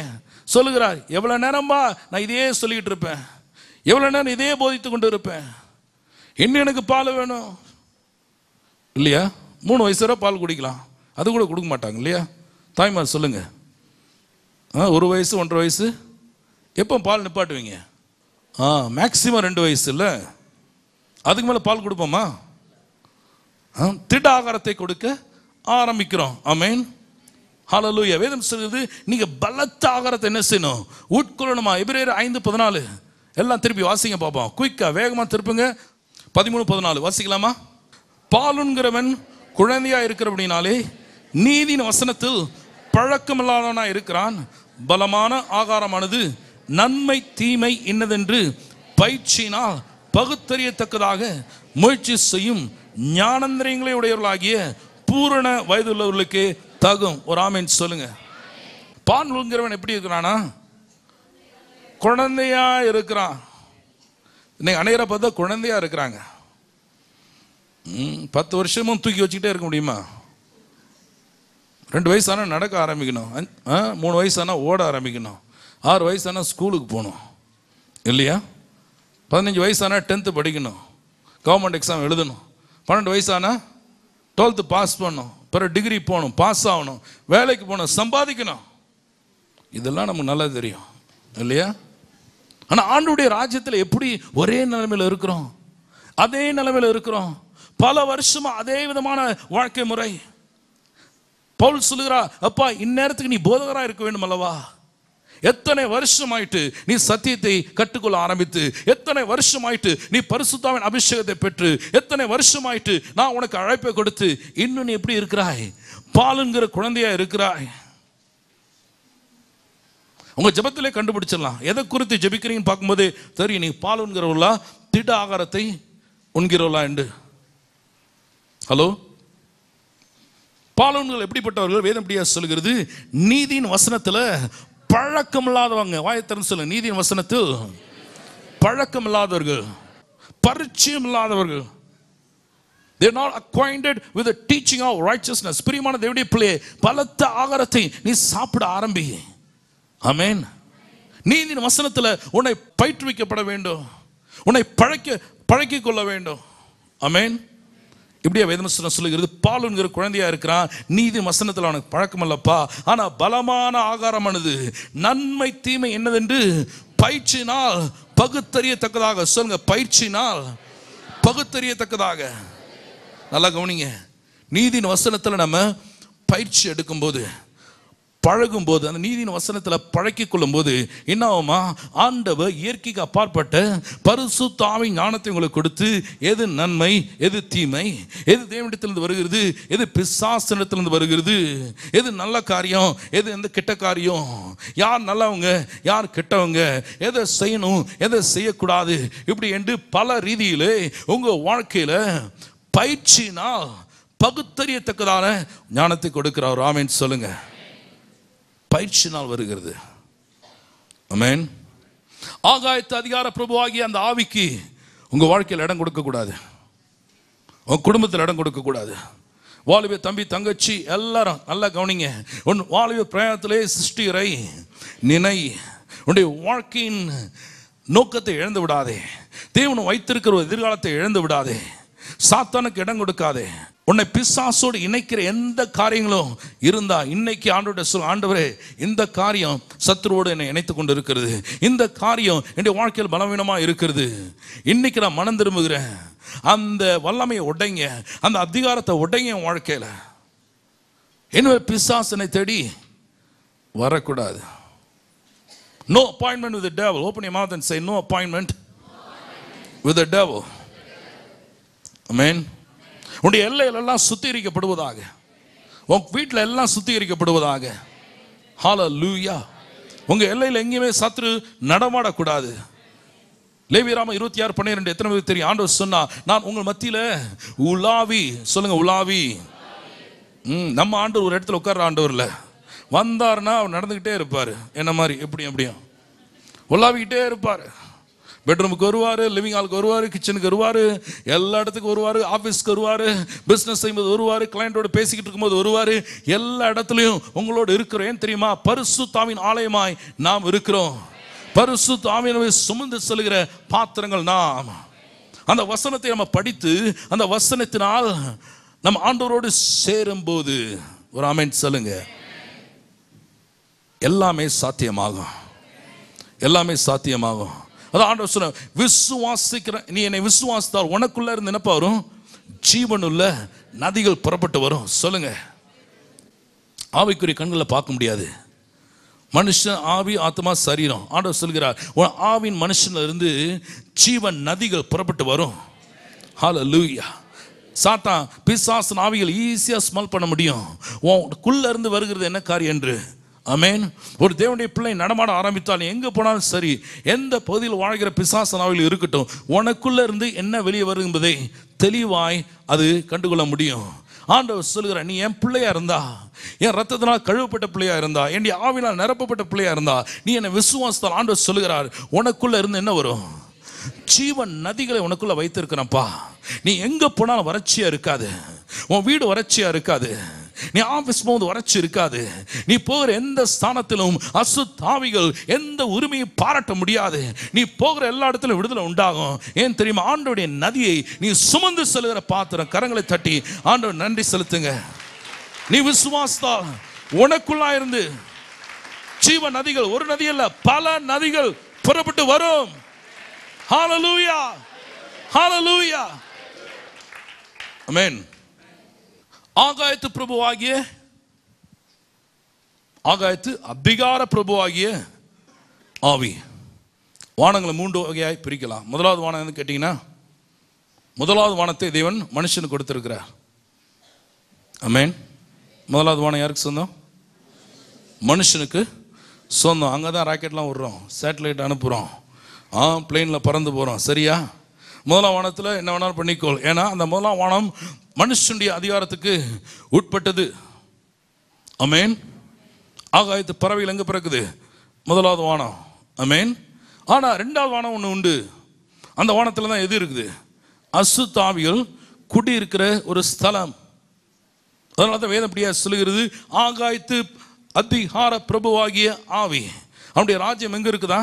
[SPEAKER 1] சொல்லுகிறார் எவ்வளவு நேரம்பா நான் இதே சொல்லிக்கிட்டு இருப்பேன் எவ்வளவு நேரம் இதே போதித்து கொண்டு இருப்பேன் இன்னும் எனக்கு பால் வேணும் இல்லையா மூணு வயசு வரை பால் குடிக்கலாம் அது கூட கொடுக்க மாட்டாங்க இல்லையா தாய்மார் சொல்லுங்க ஆ ஒரு வயசு ஒன்றரை வயசு எப்போ பால் நிப்பாட்டுவீங்க ஆ மேக்சிமம் ரெண்டு வயசு இல்லை அதுக்கு மேலே பால் கொடுப்போமா ஆ, திட ஆகாரத்தை கொடுக்க ஆரம்பிக்கிறோம் ஆமென் ஹalleluya வேதம் சொல்லுது நீங்க பலத்த ஆகாரத்தை என்ன செய்யணும் உட்கொள்ளணுமா எபிரேயர் ஐந்து பதினாலு எல்லாம் திருப்பி வாசிங்க பார்ப்போம் குயிக்கா வேகமா திருப்புங்க பதிமூணு பதினாலு வாசிக்கலாமா பாலுங்கிறவன் குழந்தையா இருக்கிறபடினாலே நீதியின் வசனத்தில் பழக்கமில்லாதவனா இருக்கிறான் பலமான ஆகாரமானது நன்மை தீமை இன்னதென்று பயிற்சியினால் பகுத்தறியத்தக்கதாக முயற்சி செய்யும் ஞானந்திரியங்களை உடையவர்களாகிய பூரண வயதுள்ளவர்களுக்கு தகும் ஒரு ஆமீன் சொல்லுங்க பாலுங்கிறவன் எப்படி இருக்கிறானா குழந்தையா இருக்கிறான் இன்னைக்கு அநேகரை பார்த்தா குழந்தையா இருக்கிறாங்க ம், பத்து வருஷமும் தூக்கி வச்சுக்கிட்டே இருக்க முடியுமா ரெண்டு வயசானா நடக்க ஆரம்பிக்கணும் அஞ்சு- ஆ, மூணு வயசானா ஓட ஆரம்பிக்கணும் ஆறு வயசானா ஸ்கூலுக்கு போகணும் இல்லையா பதினஞ்சு வயசானா டென்த்து படிக்கணும் கவர்மெண்ட் எக்ஸாம் எழுதணும் பன்னெண்டு வயசானா டுவெல்த்து பாஸ் பண்ணணும் பிறகு டிகிரி போகணும் பாஸ் ஆகணும் வேலைக்கு போகணும் சம்பாதிக்கணும் இதெல்லாம் நமக்கு நல்லா தெரியும் இல்லையா ஆனால் ஆண்டுடைய ராஜ்யத்தில் எப்படி ஒரே நிலைமையில் இருக்கிறோம் அதே நிலைமையில் இருக்கிறோம் பல வருஷமா அதே விதமான வாழ்க்கை முறை பவுல் சொல்லுகிறா அப்பா இந்நேரத்துக்கு நீ போதகரா இருக்க வேண்டும் அல்லவா எத்தனை வருஷமாயிட்டு நீ சத்தியத்தை கற்றுக்கொள்ள ஆரம்பித்து எத்தனை வருஷமாயிட்டு நீ பரிசுத்தாவின் அபிஷேகத்தை பெற்று எத்தனை வருஷமாயிட்டு நான் உனக்கு அழைப்பை கொடுத்து இன்னும் நீ எப்படி இருக்கிறாய் பாலுங்கிற குழந்தையா இருக்கிறாய் உங்க ஜெபத்திலே கண்டுபிடிச்சிடலாம் எதை குறித்து ஜெபிக்கிறீங்கன்னு பார்க்கும்போது தெரியும் நீ பால் உண்கிறவர்களா திட ஆகாரத்தை உண்கிறவர்களா என்று ஹலோ பாலன்கள் எப்படிப்பட்டவர்கள் வேதம் எப்படியா சொல்லுகிறது நீதியின் வசனத்துல பழக்கம் இல்லாதவங்க வாயத்திறன் சொல்லுங்க நீதியின் வசனத்தில் பழக்கம் இல்லாதவர்கள் பரிச்சயம் இல்லாதவர்கள் They're not acquainted with the teaching of righteousness. பிரியமான தேவனுடைய பிள்ளையே பலத்த ஆகாரத்தை நீ சாப்பிட ஆரம்பி ஆமென் நீதியின் வசனத்துல உன்னை பயிற்றுவிக்கப்பட வேண்டும் உன்னை பழக்க பழக்கிக் கொள்ள வேண்டும் ஆமென் இப்படியே வேதமஸ்தனம் சொல்லுகிறது பாலுங்கிற குழந்தையா இருக்கிறான் நீதி வசனத்தில் அவனுக்கு பழக்கம் அல்லப்பா ஆனா பலமான ஆகாரமானது நன்மை தீமை என்னதென்று பயிற்சினால் பகுத்தறியத்தக்கதாக சொல்லுங்க பயிற்சினால் பகுத்தறியத்தக்கதாக நல்லா கவனிங்க நீதியின் வசனத்தில் நம்ம பயிற்சி எடுக்கும்போது பழகும்போது அந்த நீதியின் வசனத்தில் பழக்கிக் கொள்ளும்போது என்ன ஆகுமா ஆண்டவர் இயற்கைக்கு அப்பாற்பட்ட பரிசுத்தாவின் ஞானத்தை உங்களுக்கு கொடுத்து எது நன்மை எது தீமை எது தேவனிடத்திலிருந்து வருகிறது எது பிசாசனத்திலிருந்து வருகிறது எது நல்ல காரியம் எது எந்த கெட்ட காரியம் யார் நல்லவங்க யார் கெட்டவங்க எதை செய்யணும் எதை செய்யக்கூடாது இப்படி என்று பல ரீதியிலே உங்க வாழ்க்கையில பயிற்சினால் பகுத்தறியத்தக்கதான ஞானத்தை கொடுக்கிறார் ஆமேன் சொல்லுங்க பயிற்சினால் வருகிறது அமேன் ஆகாயத்து அதிகார பிரபுவாகிய அந்த ஆவிக்கு உங்க வாழ்க்கையில் இடம் கொடுக்க கூடாது உங்க குடும்பத்தில் இடம் கொடுக்க கூடாது வாலிப தம்பி தங்கச்சி எல்லாரும் நல்லா கவனிங்க உன் வாலிப பிரயாணத்திலே சிருஷ்டிகரை நினை உன்னுடைய வாழ்க்கையின் நோக்கத்தை இழந்து விடாதே தேவன் வைத்திருக்கிற ஒரு எதிர்காலத்தை இழந்து விடாதே சாத்தானுக்கு இடம் கொடுக்காதே உன்னை பிசாசோடு இணைக்கிற எந்த காரியங்களும் இருந்தா இன்னைக்கு ஆண்டோட சொல் ஆண்டவரே இந்த காரியம் சத்துருவோடு என்னை இணைத்து கொண்டு இருக்கிறது இந்த காரியம் என்னுடைய வாழ்க்கையில் பலவீனமா இருக்கிறது இன்னைக்கு நான் மனம் திரும்புகிறேன் அந்த வல்லமையை உடைங்க அந்த அதிகாரத்தை உடைங்க என் வாழ்க்கையில எனவே பிசாசனை தேடி வரக்கூடாது no appointment with devil open your mouth and say no appointment with the devil amen உன்னுடைய எல்லையில எல்லாம் சுத்திகரிக்கப்படுவதாக உன் வீட்டில் எல்லாம் சுத்திகரிக்கப்படுவதாக ஹalleluya உங்க எல்லையில் எங்கேயுமே சத்ரு நடமாடக்கூடாது லேவியராம இருபத்தி ஆறு பன்னிரெண்டு எத்தனை பேருக்கு தெரியும் ஆண்டவர் சொன்னா நான் உங்கள் மத்தியில உலாவி சொல்லுங்க உலாவி ம் நம்ம ஆண்டவர் ஒரு இடத்துல உட்கார்ற ஆண்டவர்ல வந்தாருன்னா அவர் நடந்துக்கிட்டே இருப்பார் என்ன மாதிரி எப்படியும் எப்படியும் உலாவிக்கிட்டே இருப்பார் பெட்ரூமுக்கு வருவார் லிவிங் ஹாலுக்கு வருவார் கிச்சனுக்கு வருவார் எல்லா இடத்துக்கும் வருவார் ஆஃபீஸ்க்கு வருவார் பிஸ்னஸ் செய்யும்போது வருவார் கிளையண்டோட பேசிக்கிட்டு இருக்கும்போது வருவார் எல்லா இடத்துலையும் உங்களோட இருக்கிறோம் ஏன் தெரியுமா பரிசு தாவின் ஆலயமாய் நாம் இருக்கிறோம் பரிசு தாவினவை சுமந்து செல்கிற பாத்திரங்கள் நாம் அந்த வசனத்தை நம்ம படித்து அந்த வசனத்தினால் நம்ம ஆண்டவரோடு சேரும்போது ஒரு ஆமென் சொல்லுங்க எல்லாமே சாத்தியமாகும் எல்லாமே சாத்தியமாகும் அதான் ஆண்டவர் சொல்ல விசுவாசிக்கிற நீ என்னை விசுவாசித்தால் உனக்குள்ள இருந்து என்னப்பா வரும் ஜீவனுள்ள நதிகள் புறப்பட்டு வரும் சொல்லுங்க ஆவிக்குரிய கண்களை பார்க்க முடியாது மனுஷன் ஆவி ஆத்மா சரீரம் ஆண்டவர் சொல்கிறார் உன் ஆவின் மனுஷன்ல இருந்து ஜீவன் நதிகள் புறப்பட்டு வரும் ஹalleluya சாத்தான் பிசாசன் ஆவிகள் ஈஸியா ஸ்மெல் பண்ண முடியும் உனக்குள்ள இருந்து வருகிறது என்ன காரியம் என்று ஆமென் ஒரு தேவனுடைய பிள்ளை நடமாட ஆரம்பித்தால் எங்க போனாலும் சரி எந்த பகுதியில் வாழ்கிற பிசாசன் ஆவிகள் இருக்கட்டும் உனக்குள்ள இருந்து என்ன வெளியே வரும் என்பதை தெளிவாய் அது கண்டுகொள்ள முடியும் ஆண்டவர் சொல்லுகிற நீ என் பிள்ளையா இருந்தா என் ரத்தத்தினால் கழுவப்பட்ட பிள்ளையா இருந்தா என் ஆவினால் நிரப்பப்பட்ட பிள்ளையா இருந்தா நீ என்னை விசுவாசத்தால் ஆண்டவர் சொல்லுகிறார் உனக்குள்ள இருந்து என்ன வரும் ஜீவன் நதிகளை உனக்குள்ள வைத்திருக்கிறப்பா நீ எங்க போனாலும் வறட்சியா இருக்காது உன் வீடு வறட்சியா இருக்காது நீ ஆபீஸ் போகும்போது வறட்சி இருக்காது நீ போகிற எந்த ஸ்தானத்திலும் அசுத்தாவிகள் எந்த உரிமையும் பாராட்ட முடியாது நீ போகிற எல்லா இடத்திலும் விடுதலை உண்டாகும் ஏன் தெரியுமா ஆண்டோடைய நதியை நீ சுமந்து செல்கிற பாத்திரம் கரங்களை தட்டி ஆண்டவர் நன்றி செலுத்துங்க நீ விசுவாசத்தா உனக்குள்ளா இருந்து ஜீவ நதிகள் ஒரு நதி அல்ல பல நதிகள் புறப்பட்டு வரும் ஹalleluya ஹalleluya ஆமென் ஆகாயத்து பிரபுவாகிய ஆகாயத்து அதிகார பிரபுவாகிய ஆவி வானங்களை மூன்று வகையாய் பிரிக்கலாம் முதலாவது வானம் எதுன்னு கேட்டிங்கன்னா முதலாவது வானத்தை தேவன் மனுஷனுக்கு கொடுத்திருக்கிறார் ஆமென் முதலாவது வானம் யாருக்கு சொந்தம் மனுஷனுக்கு சொந்தம் அங்கே தான் ராக்கெட்லாம் விடுறோம் சேட்டலைட் அனுப்புகிறோம் ஆ பிளெயினில் பறந்து போகிறோம் சரியா முதலாம் வானத்தில் என்ன வேணாலும் பண்ணிக்கோள் ஏன்னா அந்த முதலாம் வானம் மனுஷனுடைய அதிகாரத்துக்கு உட்பட்டது அமேன் ஆகாயத்து பறவைகள் எங்கே பிறக்குது முதலாவது வானம் அமேன் ஆனால் ரெண்டாவது வானம் ஒன்று உண்டு அந்த வானத்தில் தான் எது இருக்குது அசுத்தாவிகள் குடியிருக்கிற ஒரு ஸ்தலம் அதனால தான் வேதம் அப்படியா சொல்லுகிறது ஆகாயத்து அதிகார பிரபுவாகிய ஆவி அவனுடைய ராஜ்யம் எங்க இருக்குதா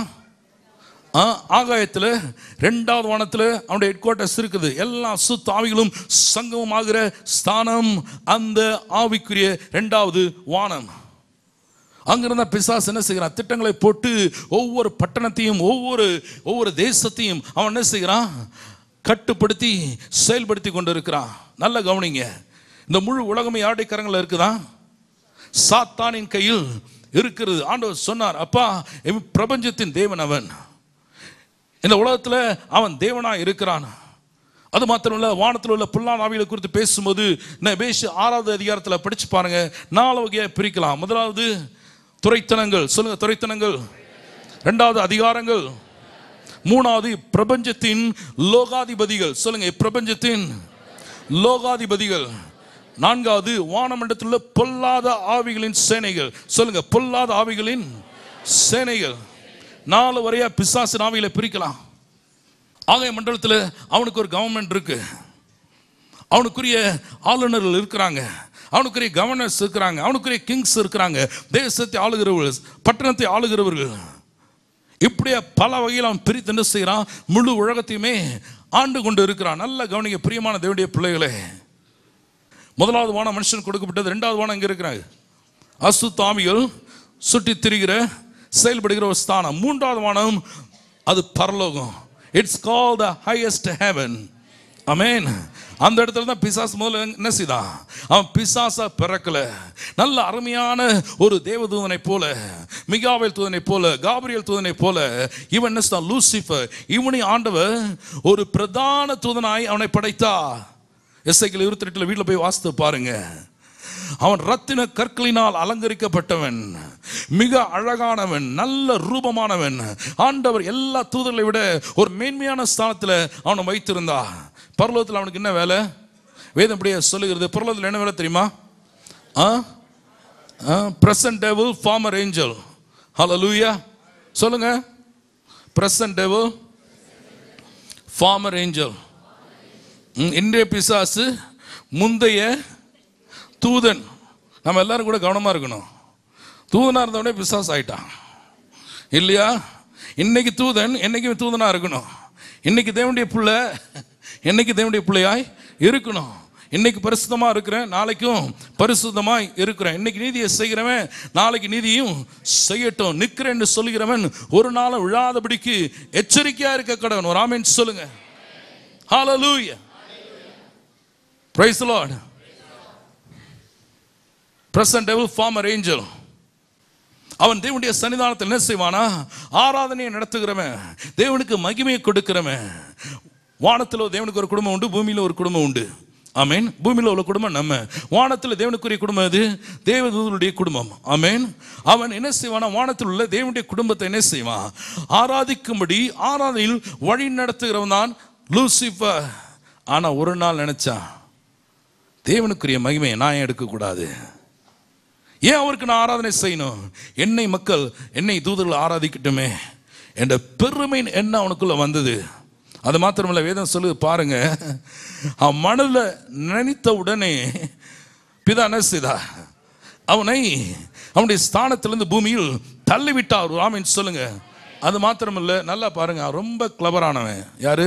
[SPEAKER 1] ஆ, ஆகாயத்துல ரெண்டாவது வானத்துல அவனுடைய ஹெட் குவார்ட்டர்ஸ் இருக்குது எல்லா சுத்த ஆவிகளும் சங்கமம் ஆகிற ஸ்தானம் அந்த ஆவிக்குரிய ரெண்டாவது வானம் அங்கிருந்த பிசாசு என்ன செய்கிறான் திட்டங்களை போட்டு ஒவ்வொரு பட்டணத்தையும் ஒவ்வொரு ஒவ்வொரு தேசத்தையும் அவன் என்ன செய்கிறான் கட்டுப்படுத்தி செயல்படுத்தி கொண்டு இருக்கிறான் நல்ல கவனிங்க இந்த முழு உலகமே யாருடைய கரங்களில் இருக்குதா சாத்தானின் கையில் இருக்கிறது ஆண்டவர் சொன்னார் அப்பா என் பிரபஞ்சத்தின் தேவன் அவன் இந்த உலகத்தில் அவன் தேவனாய் இருக்கிறான் அது மாத்திரம் இல்ல வானத்தில் உள்ள புல்லான் ஆவிகளை குறித்து பேசும்போது பேசு ஆறாவது அதிகாரத்தில் படிச்சு பாருங்க நாலு வகையா பிரிக்கலாம் முதலாவது துறைத்தனங்கள் சொல்லுங்க துறைத்தனங்கள் ரெண்டாவது அதிகாரங்கள் மூணாவது பிரபஞ்சத்தின் லோகாதிபதிகள் சொல்லுங்க பிரபஞ்சத்தின் லோகாதிபதிகள் நான்காவது வானமண்டலத்தில் உள்ள பொல்லாத ஆவிகளின் சேனைகள் சொல்லுங்க பொல்லாத ஆவிகளின் சேனைகள் நாலு வரையா பிசாசு ஆவிகளை பிரிக்கலாம் ஆகாய மண்டலத்தில் அவனுக்கு ஒரு கவர்மெண்ட் இருக்கு அவனுக்குரிய ஆளுநர்கள் இருக்கிறாங்க அவனுக்குரிய கவர்னர்ஸ் இருக்கிறாங்க அவனுக்குரிய கிங்ஸ் இருக்கிறாங்க தேசத்தை ஆளுகிறவர்கள் பட்டணத்தை ஆளுகிறவர்கள் இப்படியே பல வகையில் அவன் பிரித்து என்ன செய்கிறான் முழு உலகத்தையுமே ஆண்டு கொண்டு இருக்கிறான் நல்ல கவனிக்க பிரியமான தேவனுடைய பிள்ளைகளே முதலாவது வானம் மனுஷன் கொடுக்கப்பட்டது ரெண்டாவது வானம் இங்கே இருக்கிறாங்க அசு தாமிகள் சுற்றி திரிகிற செயல்படுகிற ஒரு ஸ்தானம் மூன்றாவது வானம் அது பரலோகம் it's call the highest heaven amen அந்த இடத்துல தான் பிசாஸ் முதல்ல என்ன செய்தான் அவன் பிசாசா பிறக்கல நல்ல அருமையான ஒரு தேவதூதனை போல மிகாவேல் தூதனை போல காபிரியல் தூதனை போல இவன் என்ன செய்தான் லூசிஃபர் இவனை ஆண்டவர் ஒரு பிரதான தூதனாய் அவனை படைத்தா எஸ்ஐக்கில் இருபத்தி ரெட்டில் வீட்டில் போய் வாசித்து பாருங்க அவன் ரத்தின கற்களினால் அலங்கரிக்கப்பட்டவன் மிக அழகானவன் நல்ல ரூபமானவன் ஆண்டவர் எல்லா தூதர்களை விட ஒரு மேன்மையான ஸ்தானத்தில் அவனை வைத்திருந்தா பரலோகத்தில் அவனுக்கு என்ன வேலை வேதம் இப்படியே சொல்லுகிறது பரலோகத்தில் என்ன வேலை தெரியுமா ah present table former angel hallelujah சொல்லுங்க பிரசன்ட் டேபிள் ஃபார்மர் ஏஞ்சல் இன்றைய பிசாசு முந்தைய தூதன் நம்ம எல்லாரும் கூட கவனமாக இருக்கணும் தூதனாக இருந்தவனே பிசாசு ஆயிட்டான் இல்லையா இன்னைக்கு தூதன் என்னைக்கும் தூதனா இருக்கணும் இன்னைக்கு தேவனுடைய பிள்ளை என்னைக்கு தேவனுடைய பிள்ளையாய் இருக்கணும் இன்னைக்கு பரிசுத்தமா இருக்கிறேன் நாளைக்கும் பரிசுத்தமாய் இருக்கிறேன் இன்னைக்கு நீதியை செய்கிறவன் நாளைக்கு நீதியும் செய்யட்டும் நிற்கிறேன்னு சொல்லுகிறவன் ஒரு நாளும் விழாதபடிக்கு எச்சரிக்கையா இருக்க கடவன் ஒரு ஆமீன் சொல்லுங்க ஹalleluya praise the lord present devil former angel அவன் தேவனுடைய சன்னிதானத்தில் என்ன செய்வானா ஆராதனையை நடத்துகிறவன் தேவனுக்கு மகிமையை கொடுக்கிறவன் வானத்தில் தேவனுக்கு ஒரு குடும்பம் உண்டு பூமியில் ஒரு குடும்பம் உண்டு ஆமேன் பூமியில் உள்ள குடும்பம் நம்ம வானத்தில் தேவனுக்குரிய குடும்பம் அது தேவதூதனுடைய குடும்பம் ஆமேன் அவன் என்ன செய்வானா வானத்தில் உள்ள தேவனுடைய குடும்பத்தை என்ன செய்வான் ஆராதிக்கும்படி ஆராதனையில் வழி நடத்துகிறவன் தான் லூசிஃபர் ஆனா ஒரு நாள் நினைச்சான் தேவனுக்குரிய மகிமையை நான் ஏன் எடுக்கக்கூடாது ஏன் அவருக்கு நான் ஆராதனை செய்யணும் என்னை மக்கள் என்னை தூதர்கள் ஆராதிக்கட்டுமே என்ற பெருமை என்ன அவனுக்குள்ள வந்தது அது மாத்திரமல்ல வேதம் சொல்லுது பாருங்க அவன் மனதில் நினைத்த உடனே பிதா என்ன செய்தா அவனை அவனுடைய ஸ்தானத்திலிருந்து பூமியில் தள்ளிவிட்டார் ராமின் சொல்லுங்க அது மாத்திரமல்ல நல்லா பாருங்க அவன் ரொம்ப கிளவரானவன் யாரு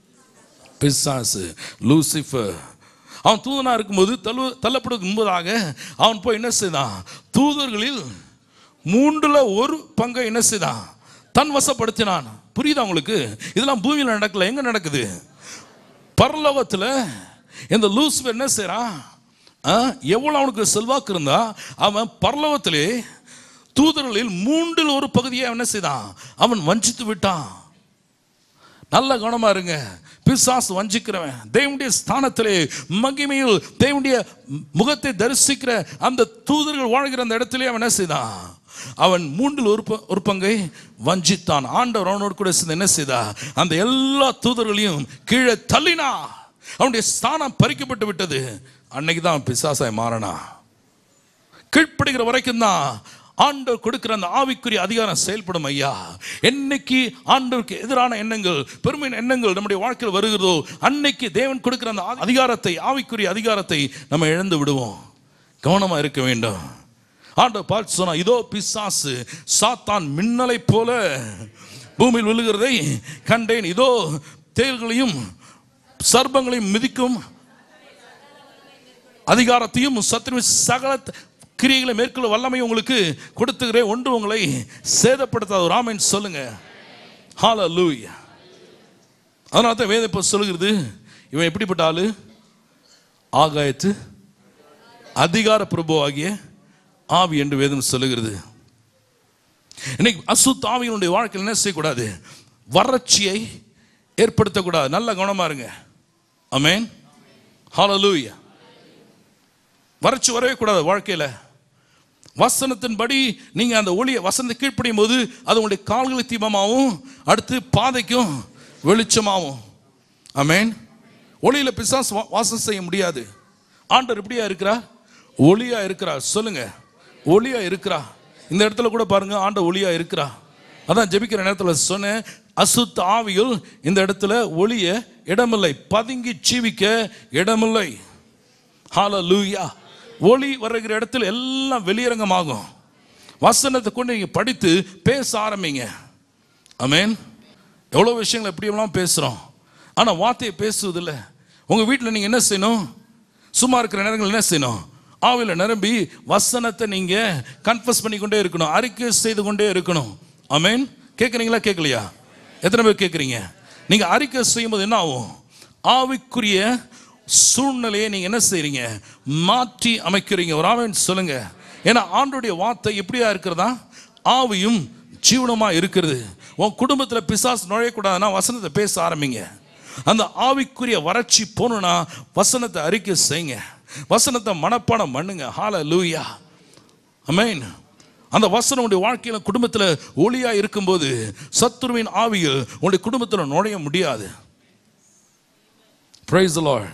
[SPEAKER 1] பிசாசு லூசிஃபர் அவன் தூதனா இருக்கும்போது தள்ளு தள்ளப்படுவதற்கு முன்பதாக அவன் போய் என்ன செய்தான் தூதர்களில் மூன்றுல ஒரு பங்கை என்ன செய்தான் தன் வசப்படுத்தினான் புரியுதா உங்களுக்கு இதெல்லாம் பூமியில் நடக்கல எங்க நடக்குது பரலோகத்தில் இந்த லூசிஃபர் என்ன செய்றான் ஆ, எவ்வளவு அவனுக்கு செல்வாக்கு இருந்தா அவன் பரலோகத்திலே தூதர்களில் மூன்றில் ஒரு பகுதியை அவன் என்ன செய்தான் அவன் வஞ்சித்து விட்டான் நல்ல கவனமா இருங்க பிசாசு வஞ்சிக்கிறவன் தேவனுடைய ஸ்தானத்திலே மகிமையில் தேவனுடைய முகத்தை தரிசிக்கிற அந்த தூதர்கள் வாழ்கிற அந்த இடத்திலே அவன் என்ன செய்தான் அவன் மூன்றில் ஒரு ப- ஒரு பங்கை வஞ்சித்தான் ஆண்டவர் அவனோடு கூட சேர்ந்து என்ன செய்தா அந்த எல்லா தூதர்களையும் கீழே தள்ளினா அவனுடைய ஸ்தானம் பறிக்கப்பட்டு விட்டது அன்னைக்கு தான் பிசாசாய் மாறனா கீழ்ப்படுகிற வரைக்கும் தான் ஆண்டவர் கொடுக்கிற அந்த ஆவிக்குரிய அதிகாரம் செயல்படும் ஐயா என்னைக்கு ஆண்டவருக்கு எதிரான எண்ணங்கள் பெருமையின் எண்ணங்கள் நம்முடைய வாழ்க்கையில் வருகிறதோ அன்னைக்கு தேவன் கொடுக்கிற அந்த ஆ- அதிகாரத்தை ஆவிக்குரிய அதிகாரத்தை நம்ம இழந்து விடுவோம் கவனமா இருக்க வேண்டும் ஆண்டவர் பார்த்து சொன்னா இதோ பிசாசு சாத்தான் மின்னலை போல பூமியில் விழுகிறதை கண்டேன் இதோ தேள்களையும் சர்ப்பங்களையும் மிதிக்கும் அதிகாரத்தையும் சத்துருவின் சகல கிரியைகளை மேற்கொள்ள வல்லமை உங்களுக்கு கொடுத்துக்கிறேன் ஒன்று உங்களை சேதப்படுத்தாத ஒரு ஆமென் சொல்லுங்க ஹalleluya அதனால தான் வேதம் இப்போ சொல்லுகிறது இவன் எப்படிப்பட்ட ஆளு ஆகாயத்து அதிகார பிரபு ஆகிய ஆவி என்று வேதம் சொல்லுகிறது இன்னைக்கு அசுத்த ஆவியினுடைய வாழ்க்கையில் என்ன செய்யக்கூடாது வறட்சியை ஏற்படுத்தக்கூடாது நல்ல கவனமா இருங்க அமேன் ஹalleluya வறட்சி வரவே கூடாது வாழ்க்கையில வசனத்தின்படி நீங்க அந்த ஒளியை வசனத்தை கீழ்ப்படியும் போது அது உங்களுடைய கால்களுக்கு தீபமாகவும் அடுத்து பாதைக்கும் வெளிச்சமாகும் அமேன் ஒளியில பிசாசு வா- வாசம் செய்ய முடியாது ஆண்டவர் எப்படியா இருக்கிறா ஒளியா இருக்கிறா சொல்லுங்க ஒளியா இருக்கிறா இந்த இடத்துல கூட பாருங்க ஆண்ட ஒளியா இருக்கிறா அதான் ஜெபிக்கிற நேரத்தில் சொன்னேன் அசுத்த ஆவியில் இந்த இடத்துல ஒளிய இடமில்லை பதுங்கி ஜீவிக்க இடமில்லை ஹalleluya ஒளி வருகிற இடத்துல எல்லாம் வெளியரங்கமாகும் வசனத்தை கொண்டு நீங்க படித்து பேச ஆரம்பிங்க ஆமென் எவ்வளோ விஷயங்கள் எப்படியெல்லாம் பேசுகிறோம் ஆனால் வார்த்தையை பேசுவதில்ல உங்கள் வீட்டில் நீங்கள் என்ன செய்யணும் சும்மா இருக்கிற நேரங்கள் என்ன செய்யணும் ஆவியில் நிரம்பி வசனத்தை நீங்கள் கன்ஃபஸ் பண்ணிக்கொண்டே இருக்கணும் அறிக்கை செய்து கொண்டே இருக்கணும் ஆமென் கேட்குறீங்களா கேட்கலையா எத்தனை பேர் கேட்குறீங்க நீங்கள் அறிக்கை செய்யும்போது என்ன ஆகும் ஆவிக்குரிய சூழ்நிலையை நீங்கள் என்ன செய்றீங்க மாற்றி அமைக்கிறீங்க ஒரு ஆமென் சொல்லுங்க ஏன்னா ஆண்டுடைய வார்த்தை எப்படியா இருக்கிறதா ஆவியும் ஜீவனமா இருக்கிறது உன் குடும்பத்தில் பிசாசு நுழையக்கூடாதுன்னா வசனத்தை பேச ஆரம்பிங்க அந்த ஆவிக்குரிய வறட்சி போகணும்னா வசனத்தை அறிக்கை செய்யுங்க வசனத்தை மனப்பாடம் பண்ணுங்க ஹால லூயா அமேன் அந்த வசனம் உடைய வாழ்க்கையில குடும்பத்தில் ஒளியா இருக்கும்போது சத்துருவின் ஆவியில் உங்களுடைய குடும்பத்தில் நுழைய முடியாது Praise the Lord.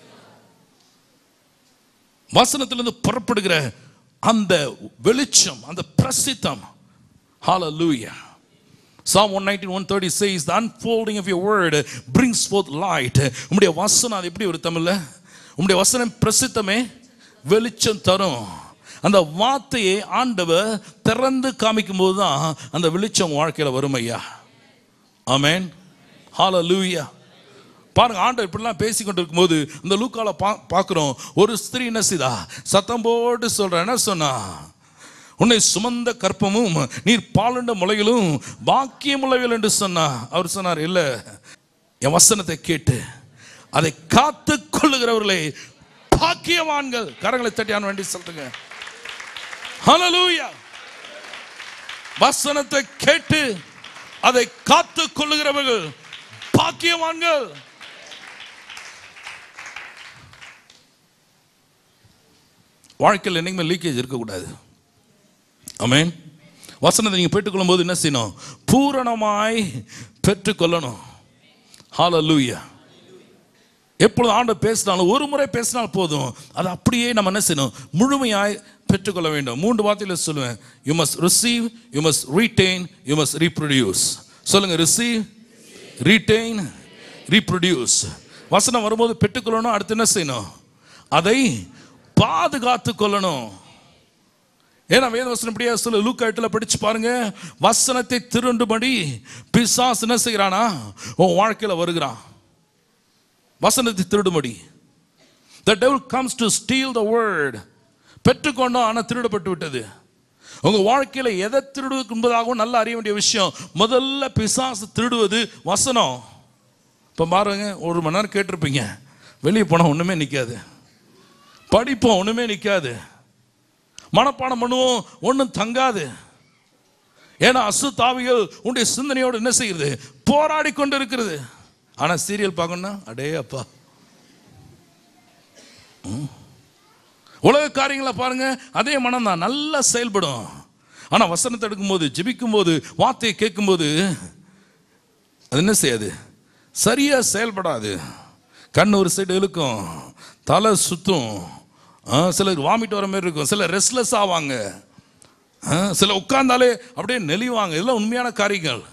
[SPEAKER 1] வசனத்திலிருந்து புறப்படுகிற அந்த வெளிச்சம் அந்த பிரசித்தம் ஹalleluya Psalm 119, 130 says, The unfolding of your word brings forth light. உம்முடைய வசனம் அது எப்படி ஒரு தமிழ்ல உம்முடைய வசனம் பிரசித்தமே வெளிச்சம் தரும் அந்த வார்த்தையை ஆண்டவர் திறந்து காமிக்கும் போது தான் அந்த வெளிச்சம் உங்க வாழ்க்கையில வரும் ஐயா ஆமேன் ஹalleluya பாருங்க ஆண்டவர் இப்படிலாம் பேசி கொண்டு இருக்கும்போது இந்த லூக்கால பா பார்க்குறோம் ஒரு ஸ்திரீ என்ன செய்தா சத்தம் போட்டு சொல்ற என்ன சொன்னா உன்னை சுமந்த கற்பமும் நீர் பாலுண்ட முளைகளும் பாக்கியமுள்ளவியல் என்று சொன்னா அவர் சொன்னார் இல்ல என் வசனத்தை கேட்டு அதை காத்து கொள்ளுகிறவர்களே பாக்கியவான்கள் கரங்களை தட்டியான் வேண்டி சொல்றேங்க ஹalleluya வசனத்தை கேட்டு அதை காத்து கொள்ளுகிறவர்கள் பாக்கியவான்கள் வாழ்க்கையில் என்னைக்குமே லீக்கேஜ் இருக்கக்கூடாது ஆமென் வசனத்தை நீங்கள் பெற்றுக்கொள்ளும் போது என்ன செய்யணும் பூரணமாய் பெற்றுக்கொள்ளணும் ஹalleluya எப்பொழுது ஆண்டவர் பேசினாலும் ஒரு முறை பேசினால் போதும் அது அப்படியே நம்ம என்ன செய்யணும் முழுமையாய் பெற்றுக்கொள்ள வேண்டும் மூன்று வார்த்தையில் சொல்லுவேன் you must receive you must retain you must reproduce சொல்லுங்க ரிசீவ் ரீடைன் ரீப்ரொடியூஸ் வசனம் வரும்போது பெற்றுக்கொள்ளணும் அடுத்து என்ன செய்யணும் அதை பாதுகாத்து கொள்ளணும் ஏன்னா வேதவசனம் இப்படியா சொல்ல லூக்கா எட்டுல படிச்சு பாருங்க வசனத்தை திருண்டுபடி பிசாசு என்ன செய்கிறானா உன் வாழ்க்கையில வருகிறான் வசனத்தை திருடும்படி the devil comes to steal the word பெற்றுக்கொண்டோம் ஆனால் திருடப்பட்டு விட்டது உங்க வாழ்க்கையில எதை திருடுவது என்பதாகவும் நல்லா அறிய வேண்டிய விஷயம் முதல்ல பிசாசு திருடுவது வசனம் இப்போ பாருங்க ஒரு மணி நேரம் கேட்டிருப்பீங்க வெளியே போனால் ஒண்ணுமே நிற்காது படிப்போம் ஒண்ணுமே நிற்காது மனப்பாடம் பண்ணுவோம் ஒன்றும் தங்காது ஏன்னா அசு தாவிகள் உன்னுடைய சிந்தனையோடு என்ன செய்யுது போராடி கொண்டு இருக்கிறது ஆனா சீரியல் பார்க்கணும்னா அடே அப்பா ம். உலக காரியங்களை பாருங்க அதே மனம் தான் நல்லா செயல்படும் ஆனா வசனத்தை எடுக்கும்போது ஜெபிக்கும்போது வார்த்தையை கேட்கும்போது அது என்ன செய்யாது சரியா செயல்படாது கண் ஒரு சைடு இழுக்கும் தலை சுத்தும் ஆ, சிலருக்கு வாமிட் வர மாதிரி இருக்கும் சிலர் ரெஸ்ட்லெஸ் ஆவாங்க ஆ, சில உட்கார்ந்தாலே அப்படியே நெளிவாங்க இதெல்லாம் உண்மையான காரியங்கள்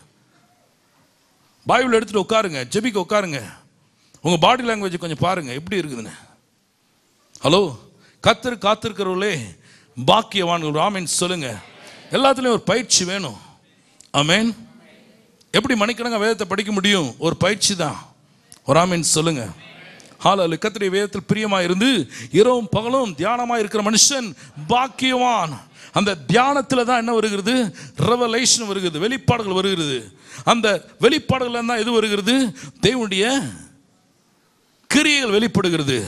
[SPEAKER 1] பைபிள் எடுத்துட்டு உட்காருங்க ஜெபிக்க உட்காருங்க உங்க பாடி லாங்குவேஜ் கொஞ்சம் பாருங்க எப்படி இருக்குதுன்னு ஹலோ கத்திரு காத்திருக்கிறவர்களே பாக்கியவான்கள் ராமன் சொல்லுங்க எல்லாத்துலயும் ஒரு பயிற்சி வேணும் ஆமென் எப்படி மணிக்கணங்க வேதத்தை படிக்க முடியும் ஒரு பயிற்சி தான் ஒரு ஆமீன் சொல்லுங்க ஹாலலு கத்திரிய வேதத்தில் பிரியமா இருந்து இரவும் பகலும் தியானமா இருக்கிற மனுஷன் பாக்கியவான் அந்த தியானத்துல தான் என்ன வருகிறது ரெவலேஷன் வருகிறது வெளிப்பாடுகள் வருகிறது அந்த வெளிப்பாடுகள் தான் எது வருகிறது தேவனுடைய கிரியைகள் வெளிப்படுகிறது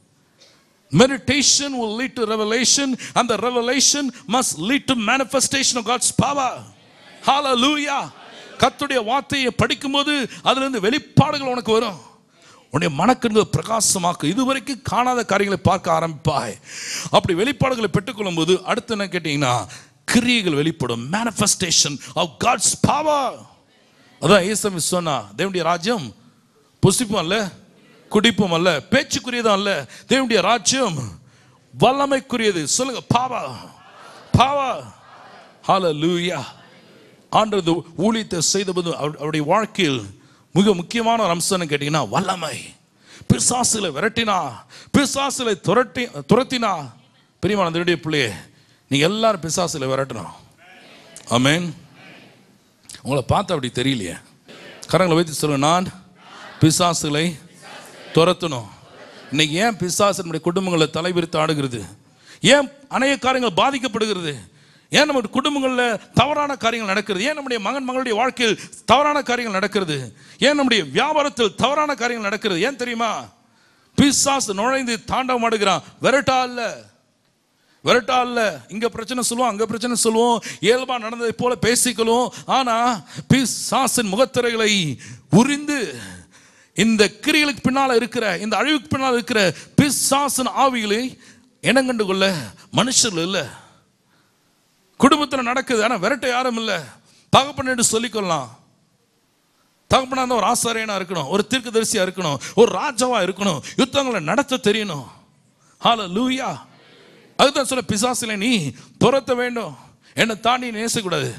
[SPEAKER 1] Meditation will lead to revelation, and the revelation must lead to manifestation of God's power. Hallelujah. கர்த்தருடைய வார்த்தையை படிக்கும்போது அதிலிருந்து வெளிப்பாடுகள் உனக்கு வரும் உன்னுடைய மனக்கண்கள் பிரகாசமாக்கு இதுவரைக்கும் காணாத காரியங்களை பார்க்க ஆரம்பிப்பாய் அப்படி வெளிப்பாடுகளை பெற்றுக்கொள்ளும் போது அடுத்து என்ன கேட்டீங்கன்னா கிரியைகள் வெளிப்படும் மேனிஃபெஸ்டேஷன் ஆஃப் காட்ஸ் பவர் அதான் ஏசமி சொன்னா தேவனுடைய ராஜ்யம் புசிப்பும் அல்ல குடிப்பும் அல்ல பேச்சுக்குரியதும் அல்ல தேவனுடைய ராஜ்யம் வல்லமைக்குரியது சொல்லுங்க பாவா பாவா ஹalleluya ஆண்டது ஊழியத்தை செய்தபோது அவர்- அவருடைய வாழ்க்கையில் மிக முக்கியமான ஒரு அம்சம்னு கேட்டீங்கன்னா வல்லமை பிசாசுகளை விரட்டினா பிசாசுகளை துரட்டி துரத்தினா பெரியமான திருடைய பிள்ளையே நீங்க எல்லாரும் பிசாசுகளை விரட்டணும் ஆமென் உங்களை பார்த்து அப்படி தெரியலையே கரங்களை வைத்து சொல்லுங்க நான் பிசாசுகளை துரத்தணும் இன்னைக்கு ஏன் பிசாசு நம்முடைய குடும்பங்களை தலைவிரித்து ஆடுகிறது ஏன் அநேக காரியங்கள் பாதிக்கப்படுகிறது ஏன் நம்ம குடும்பங்களில் தவறான காரியங்கள் நடக்கிறது ஏன் நம்முடைய மகன் மகளுடைய வாழ்க்கையில் தவறான காரியங்கள் நடக்கிறது ஏன் நம்முடைய வியாபாரத்தில் தவறான காரியங்கள் நடக்கிறது ஏன் தெரியுமா பிசாசு நுழைந்து தாண்டவம் ஆடுகிறான் விரட்டா இல்ல விரட்டா இல்ல இங்க பிரச்சனை சொல்லுவோம் அங்க பிரச்சனை சொல்லுவோம் இயல்பா நடந்ததை போல பேசிக்கொள்வோம் ஆனா பிசாசின் முகத்திரைகளை உரிந்து இந்த கிரிகளுக்கு பின்னால இருக்கிற இந்த அழிவுக்கு பின்னால இருக்கிற பிசாசின் ஆவிகளை இனங்கண்டு கொள்ள மனுஷர்கள் இல்ல குடும்பத்தில் நடக்குது ஆனா விரட்ட யாரும் இல்ல தகப்பன் என்று சொல்லிக்கொள்ளலாம் தகப்பனா இருந்தா ஒரு ஆசாரியனா இருக்கணும் ஒரு தீர்க்கதரிசியா இருக்கணும் ஒரு ராஜாவா இருக்கணும் யுத்தங்களை நடத்த தெரியணும் ஹால லூயா அதுதான் சொல்ல பிசாசில நீ துரத்த வேண்டும் என்னை தாண்டி நேசக்கூடாது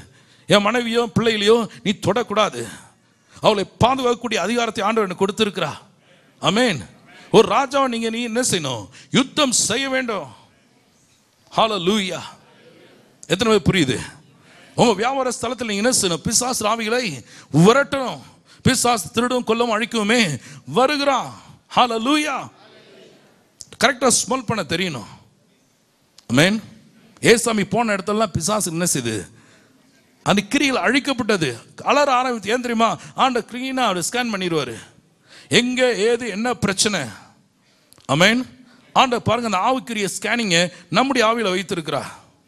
[SPEAKER 1] என் மனைவியோ பிள்ளைகளையோ நீ தொடக்கூடாது அவளை பாதுகாக்கக்கூடிய அதிகாரத்தை ஆண்டவர் எனக்கு கொடுத்திருக்கிறா அமேன் ஒரு ராஜாவை நீங்க நீ என்ன செய்யணும் யுத்தம் செய்ய வேண்டும் ஹalleluya எத்தனை பேர் புரியுது உங்க வியாபார ஸ்தலத்தில் நீங்க என்ன செய்யணும் பிசாசு ராவிகளை விரட்டணும் பிசாசு திருடும் கொல்லவும் அழிக்குமே வருகிறான் ஹalleluya கரெக்டாக ஸ்மெல் பண்ண தெரியணும் அமேன் ஏசாமி போன இடத்துலலாம் பிசாசு என்ன செய்யுது அந்த கிரியில் அழிக்கப்பட்டது அலற ஆரம்பித்து ஏன் தெரியுமா ஆண்ட கிரீனாக அவர் ஸ்கேன் பண்ணிடுவார் எங்கே ஏது என்ன பிரச்சனை அமேன் ஆண்ட பாருங்க அந்த ஆவுக்குரிய ஸ்கேனிங்கை நம்முடைய ஆவியில் வைத்திருக்கிறா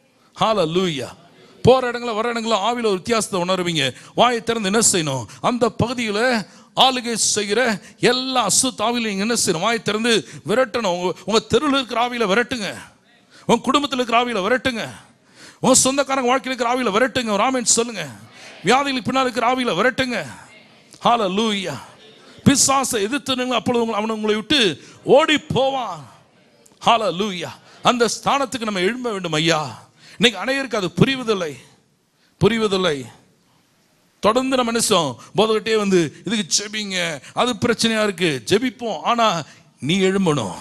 [SPEAKER 1] ஹால லூயா போகிற இடங்கள வர இடங்கள ஆவியில் ஒரு வித்தியாசத்தை உணர்வீங்க வாயை திறந்து என்ன செய்யணும் அந்த பகுதியில் ஆளுகை செய்கிற எல்லா அசு தாவிலையும் நீங்கள் என்ன செய்யணும் வாயை திறந்து விரட்டணும் உங்க உங்கள் தெருவில் இருக்கிற ஆவியில் விரட்டுங்க உன் குடும்பத்தில் இருக்கிற ஆவியில் விரட்டுங்க உன் சொந்தக்காரங்க வாழ்க்கையில் இருக்கிற ஆவியில் விரட்டுங்க ராமன் சொல்லுங்க வியாதிகளுக்கு பின்னால் இருக்கிற ஆவியில் விரட்டுங்க ஹால லூயா பிசாசை எதிர்த்து அப்பொழுது உங்களை- அவன் உங்களை விட்டு ஓடி போவான் ஹால லூயா அந்த ஸ்தானத்துக்கு நம்ம எழும்ப வேண்டும் ஐயா இன்னைக்கு அனைவருக்கு அது புரிவதில்லை புரிவதில்லை தொடர்ந்து நம்ம நினைச்சோம் போதகிட்டே வந்து இதுக்கு ஜெபிங்க அது பிரச்சனையா இருக்கு ஜெபிப்போம் ஆனா நீ எழும்பணும்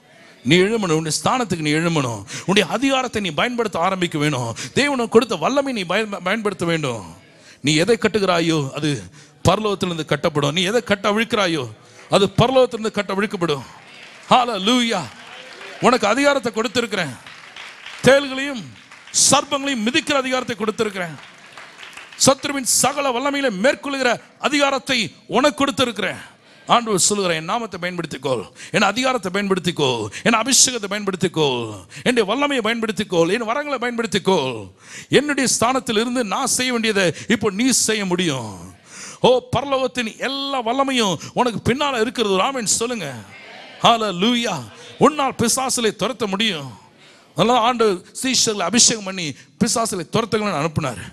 [SPEAKER 1] நீ எழும்பணும் உன்னுடைய ஸ்தானத்துக்கு நீ எழும்பணும் உன்னுடைய அதிகாரத்தை நீ பயன்படுத்த ஆரம்பிக்க வேணும் தேவனுக்கு கொடுத்த வல்லமை நீ பயன் பயன்படுத்த வேண்டும் நீ எதை கட்டுகிறாயோ அது பரலோகத்திலிருந்து கட்டப்படும் நீ எதை கட்ட அவிழ்க்கிறாயோ அது பரலோகத்திலிருந்து கட்ட அவிழ்க்கப்படும் ஹால லூயா உனக்கு அதிகாரத்தை கொடுத்திருக்கிறேன் தேள்களையும் சர்ப்பங்களையும் மிதிக்கிற அதிகாரத்தை கொடுத்திருக்கிறேன் சத்ருவின் சகல வல்லமையில மேற்கொள்கிற அதிகாரத்தை உனக்கு கொடுத்திருக்கிறேன் ஆண்டவர் சொல்லுகிறேன் என் நாமத்தை பயன்படுத்திக்கோள் என் அதிகாரத்தை பயன்படுத்திக்கோ என் அபிஷேகத்தை பயன்படுத்திக்கோ என்னுடைய வல்லமையை பயன்படுத்திக்கோள் என் வரங்களை பயன்படுத்திக்கோள் என்னுடைய ஸ்தானத்தில் இருந்து நான் செய்ய வேண்டியதை இப்போ நீ செய்ய முடியும் ஓ பரலோகத்தின் எல்லா வல்லமையும் உனக்கு பின்னால இருக்கிறது ராமன் சொல்லுங்க ஹால லூயா உன்னால் பிசாசலை துரத்த முடியும் அதனால ஆண்டு சீஷர்களை அபிஷேகம் பண்ணி பிசாசலை துரத்துங்கன்னு அனுப்புனார்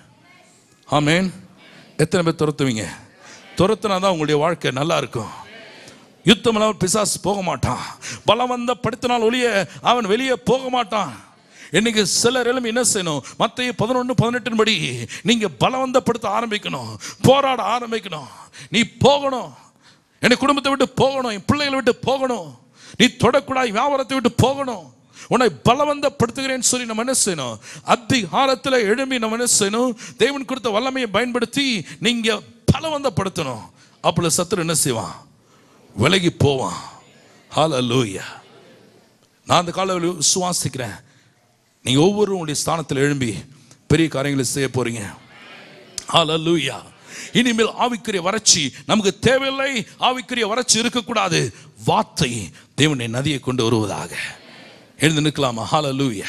[SPEAKER 1] ஆமேன் எத்தனை பேர் துரத்துவீங்க துரத்துனா தான் உங்களுடைய வாழ்க்கை நல்லா இருக்கும் யுத்தம் இல்லாமல் பிசாசு போக மாட்டான் பலவந்த படுத்தினால் ஒளிய அவன் வெளியே போக மாட்டான் இன்னைக்கு சிலர் எல்லாம் என்ன செய்யணும் மற்ற பதினொன்று பதினெட்டின் படி நீங்க பலவந்தப்படுத்த ஆரம்பிக்கணும் போராட ஆரம்பிக்கணும் நீ போகணும் என் குடும்பத்தை விட்டு போகணும் என் பிள்ளைகளை விட்டு போகணும் நீ தொடக்கூடாது வியாபாரத்தை விட்டு போகணும் உன்னை பலவந்தப்படுத்துகிறேன்னு சொல்லி நம்ம என்ன செய்யணும் அதிகாரத்தில் எழும்பி நம்ம என்ன செய்யணும் தேவன் கொடுத்த வல்லமையை பயன்படுத்தி நீங்க பலவந்தப்படுத்தணும் அப்படி சத்துரு என்ன செய்வான் விலகி போவான் ஹalleluya நான் அந்த காலையில் விசுவாசிக்கிறேன் நீங்க ஒவ்வொருவரும் உங்களுடைய ஸ்தானத்தில் எழும்பி பெரிய காரியங்களை செய்ய போறீங்க ஹalleluya இனிமேல் ஆவிக்குரிய வறட்சி நமக்கு தேவையில்லை ஆவிக்குரிய வறட்சி இருக்கக்கூடாது வார்த்தை தேவனுடைய நதியை கொண்டு வருவதாக எழுந்து நிற்கலாமா ஹalleluya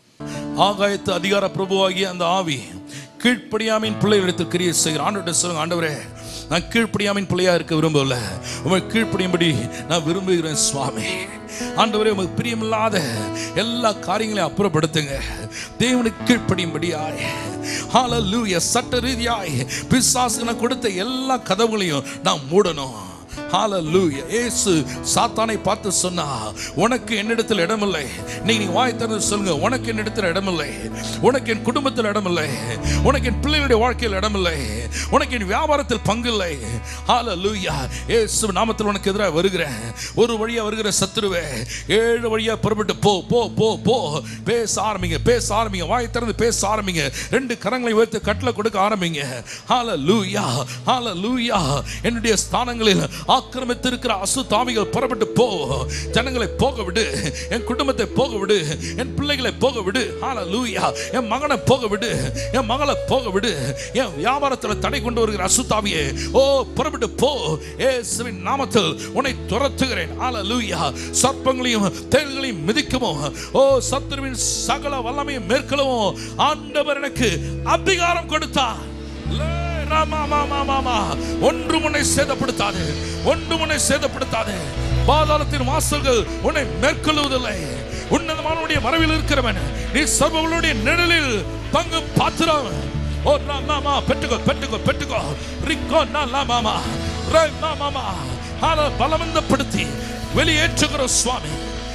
[SPEAKER 1] ஆகாயத்து அதிகார பிரபுவாகிய அந்த ஆவி கீழ்ப்படியாமின் பிள்ளைகளிடத்தில் கிரியை செய்கிற ஆண்டவர்கிட்ட சொல்லுங்க ஆண்டவரே நான் கீழ்ப்படியாமின் பிள்ளையா இருக்க விரும்பல உமை கீழ்ப்படியும்படி நான் விரும்புகிறேன் சுவாமி ஆண்டவரே உமக்கு பிரியமில்லாத எல்லா காரியங்களையும் அப்புறப்படுத்துங்க தேவனுக்கு கீழ்ப்படியும்படியாய் ஹalleluya சட்ட ரீதியாய் பிசாசுக்கு நான் கொடுத்த எல்லா கதவுகளையும் நான் மூடணும் ஹalleluya இயேசு சாத்தானை பார்த்து சொன்னா உனக்கு என்னிடத்தில் இடமில்லை நீ நீ வாய் திறந்து சொல்லுங்க உனக்கு என்னிடத்தில் இடமில்லை உனக்கு என் குடும்பத்தில் இடமில்லை உனக்கு என் பிள்ளைகளுடைய வாழ்க்கையில் இடமில்லை உனக்கு என் வியாபாரத்தில் பங்கில்லை ஹalleluya இயேசு நாமத்தில் உனக்கு எதிராக வருகிறேன் ஒரு வழியா வருகிற சத்துருவே ஏழு வழியா புறப்பட்டு போ போ போ போ பேச ஆரம்பிங்க பேச ஆரம்பிங்க வாய் திறந்து பேச ஆரம்பிங்க ரெண்டு கரங்களை உயர்த்து கட்டளை கொடுக்க ஆரம்பிங்க ஹalleluya ஹalleluya என்னுடைய ஸ்தானங்களில் ஆக்கிரமித்திருக்கிற அசு தாவிகள் புறப்பட்டு போ ஜனங்களை போக விடு என் குடும்பத்தை போக விடு என் பிள்ளைகளை போக விடு ஹalleluya என் மகனை போக விடு என் மகளை போக விடு என் வியாபாரத்தில் தடை கொண்டு வருகிற அசுத்தாவியே ஓ புறப்பட்டு போ இயேசுவின் நாமத்தில் உன்னை துரத்துகிறேன் ஹalleluya சர்ப்பங்களையும் தேள்களையும் மிதிக்கவும் ஓ சத்துருவின் சகல வல்லமையும் மேற்கொள்ளவும் ஆண்டவர் எனக்கு அதிகாரம் கொடுத்தார் லே, ராமா, மாமா, மாமா. ஒன்றும் உன்னை சேதப்படுத்தாது ஒன்றும் உன்னை சேதப்படுத்தாது பாதாளத்தின் வாசல்கள் உன்னை மேற்கொள்வதில்லை உன்னதமானவனுடைய மறைவில் இருக்கிறவன் நீ சர்வங்களுடைய நிழலில் பங்கு பாத்திரம் ஓ மாமா பெற்றுக்கோ பெற்றுக்கோ பெற்றுக்கோ ரிக்கோ நா மாமா ரை மாமா ஆனா பலவந்தப்படுத்தி வெளியேற்றுகிற சுவாமி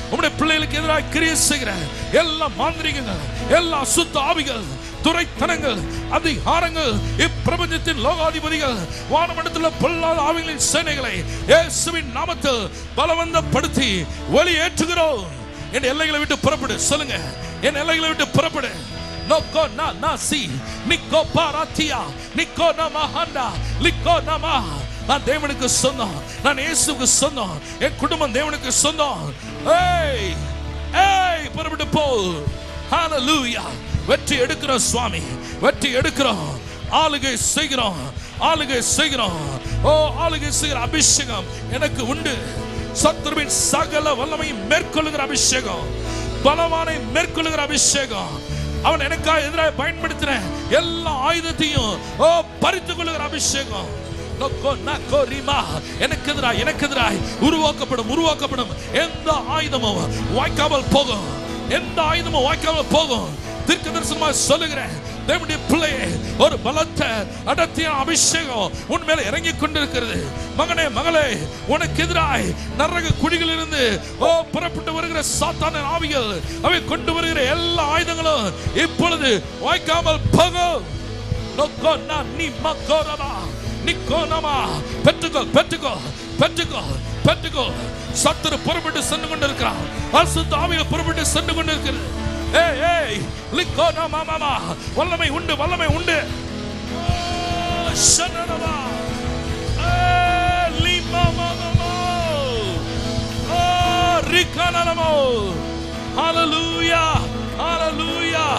[SPEAKER 1] உம்முடைய பிள்ளைகளுக்கு எதிராக கிரியை செய்கிற எல்லா மாந்திரிகங்கள் எல்லா சுத்த ஆவிகள் துரைத்தனங்கள் அதிகாரங்கள் இப்பிரபஞ்சத்தின் லோகாதிபதிகள் வானமண்டலத்தில் பொல்லாத ஆவிகளின் சேனைகளை இயேசுவின் நாமத்தில் பலவந்தப்படுத்தி வெளியேற்றுகிறோம் என் எல்லைகளை விட்டு புறப்படு சொல்லுங்க என் எல்லைகளை விட்டு புறப்படு நோக்கோ நா நா சி நிக்கோ பாராத்தியா நிக்கோ நமா ஹண்டா லிக்கோ நமா நான் தேவனுக்கு சொந்தம் நான் இயேசுவுக்கு சொந்தம் என் குடும்பம் தேவனுக்கு சொந்தம் ஏய் ஏய் புறப்பட்டு போ ஹalleluya வெற்றி எடுக்கிறோம் சுவாமி வெற்றி எடுக்கிறோம் ஆளுகை செய்கிறோம் ஆளுகை செய்கிறோம் ஓ ஆளுகை செய்கிற அபிஷேகம் எனக்கு உண்டு சத்துருவின் சகல வல்லமை மேற்கொள்ளுகிற அபிஷேகம் பலவானை மேற்கொள்ளுகிற அபிஷேகம் அவன் எனக்காக எதிராக பயன்படுத்தின எல்லா ஆயுதத்தையும் ஓ பறித்துக் கொள்ளுகிற அபிஷேகம் நொக்கோ நக்கோ ரிமா எனக்கு எதிராய் எனக்கு எதிராய் உருவாக்கப்படும் உருவாக்கப்படும் எந்த ஆயுதமும் வாய்க்காமல் போகும் எந்த ஆயுதமும் வாய்க்காமல் போகும் தீர்க்க தரிசனமா சொல்லுகிறேன் தேவனுடைய பிள்ளையே ஒரு பலத்த அடர்த்தியான அபிஷேகம் உன் மேல இறங்கி கொண்டிருக்கிறது மகனே மகளே உனக்கு எதிராய் நரக குழிகளில் இருந்து ஓ புறப்பட்டு வருகிற சாத்தான ஆவிகள் அவை கொண்டு வருகிற எல்லா ஆயுதங்களும் இப்பொழுது வாய்க்காமல் போகும் நொக்கோ நான் நீ மக்கோரமா நிக்கோனமா பெற்றுக்கோ பெற்றுக்கோ பெற்றுக்கோ பெற்றுக்கோ சத்துரு புறப்பட்டு சென்று கொண்டிருக்கிறான் அசுத்த ஆவிகள் புறப்பட்டு சென்று கொண்டிருக்கிறது ஏய் ஏய் லிக்கோனமா மாமா வல்லமை உண்டு வல்லமை உண்டு ஓ, ஷனனமா. ஏய், லிமாமாமாமா. ஓ, ரிக்கனனமோ. Hallelujah. Hallelujah.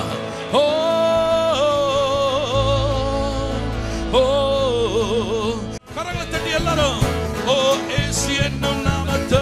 [SPEAKER 1] Oh, oh. கரங்களை தட்டி எல்லாரும் ஓ ஏசி என்னும் நாமத்தோ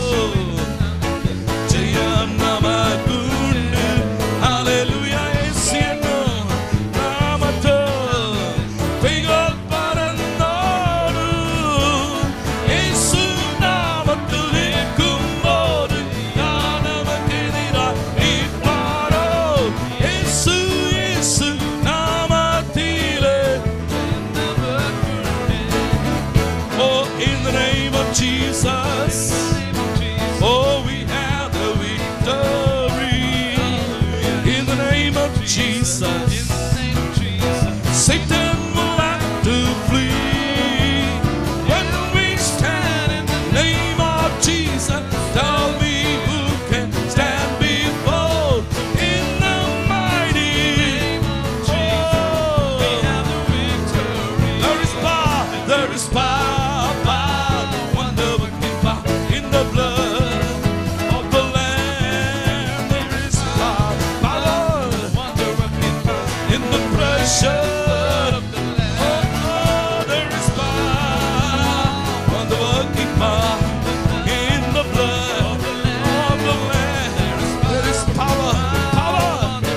[SPEAKER 1] ஜெயம் நமக்குண்டு ஹalleluya ஏசி என்னும் நாமத்தோ பெய்கள் பறந்தோடு இயேசு நாமத்தில் இருக்கும்போது யார் நமக்கு எதிராக நிற்பாரோ? இயேசு, இயேசு நாமத்திலே Oh, in the name of Jesus. Oh, we have the victory. In the name of Jesus. Satan will have to flee. When we stand in the name of Jesus, tell me who can stand before in the mighty name of Jesus. There is power, there is power, power, wonder working power in the blood of the Lamb. There is power, power, wonder working power in the precious of the Lamb. Oh, oh, there is power, wonder working power in the blood of the Lamb. There is power, power.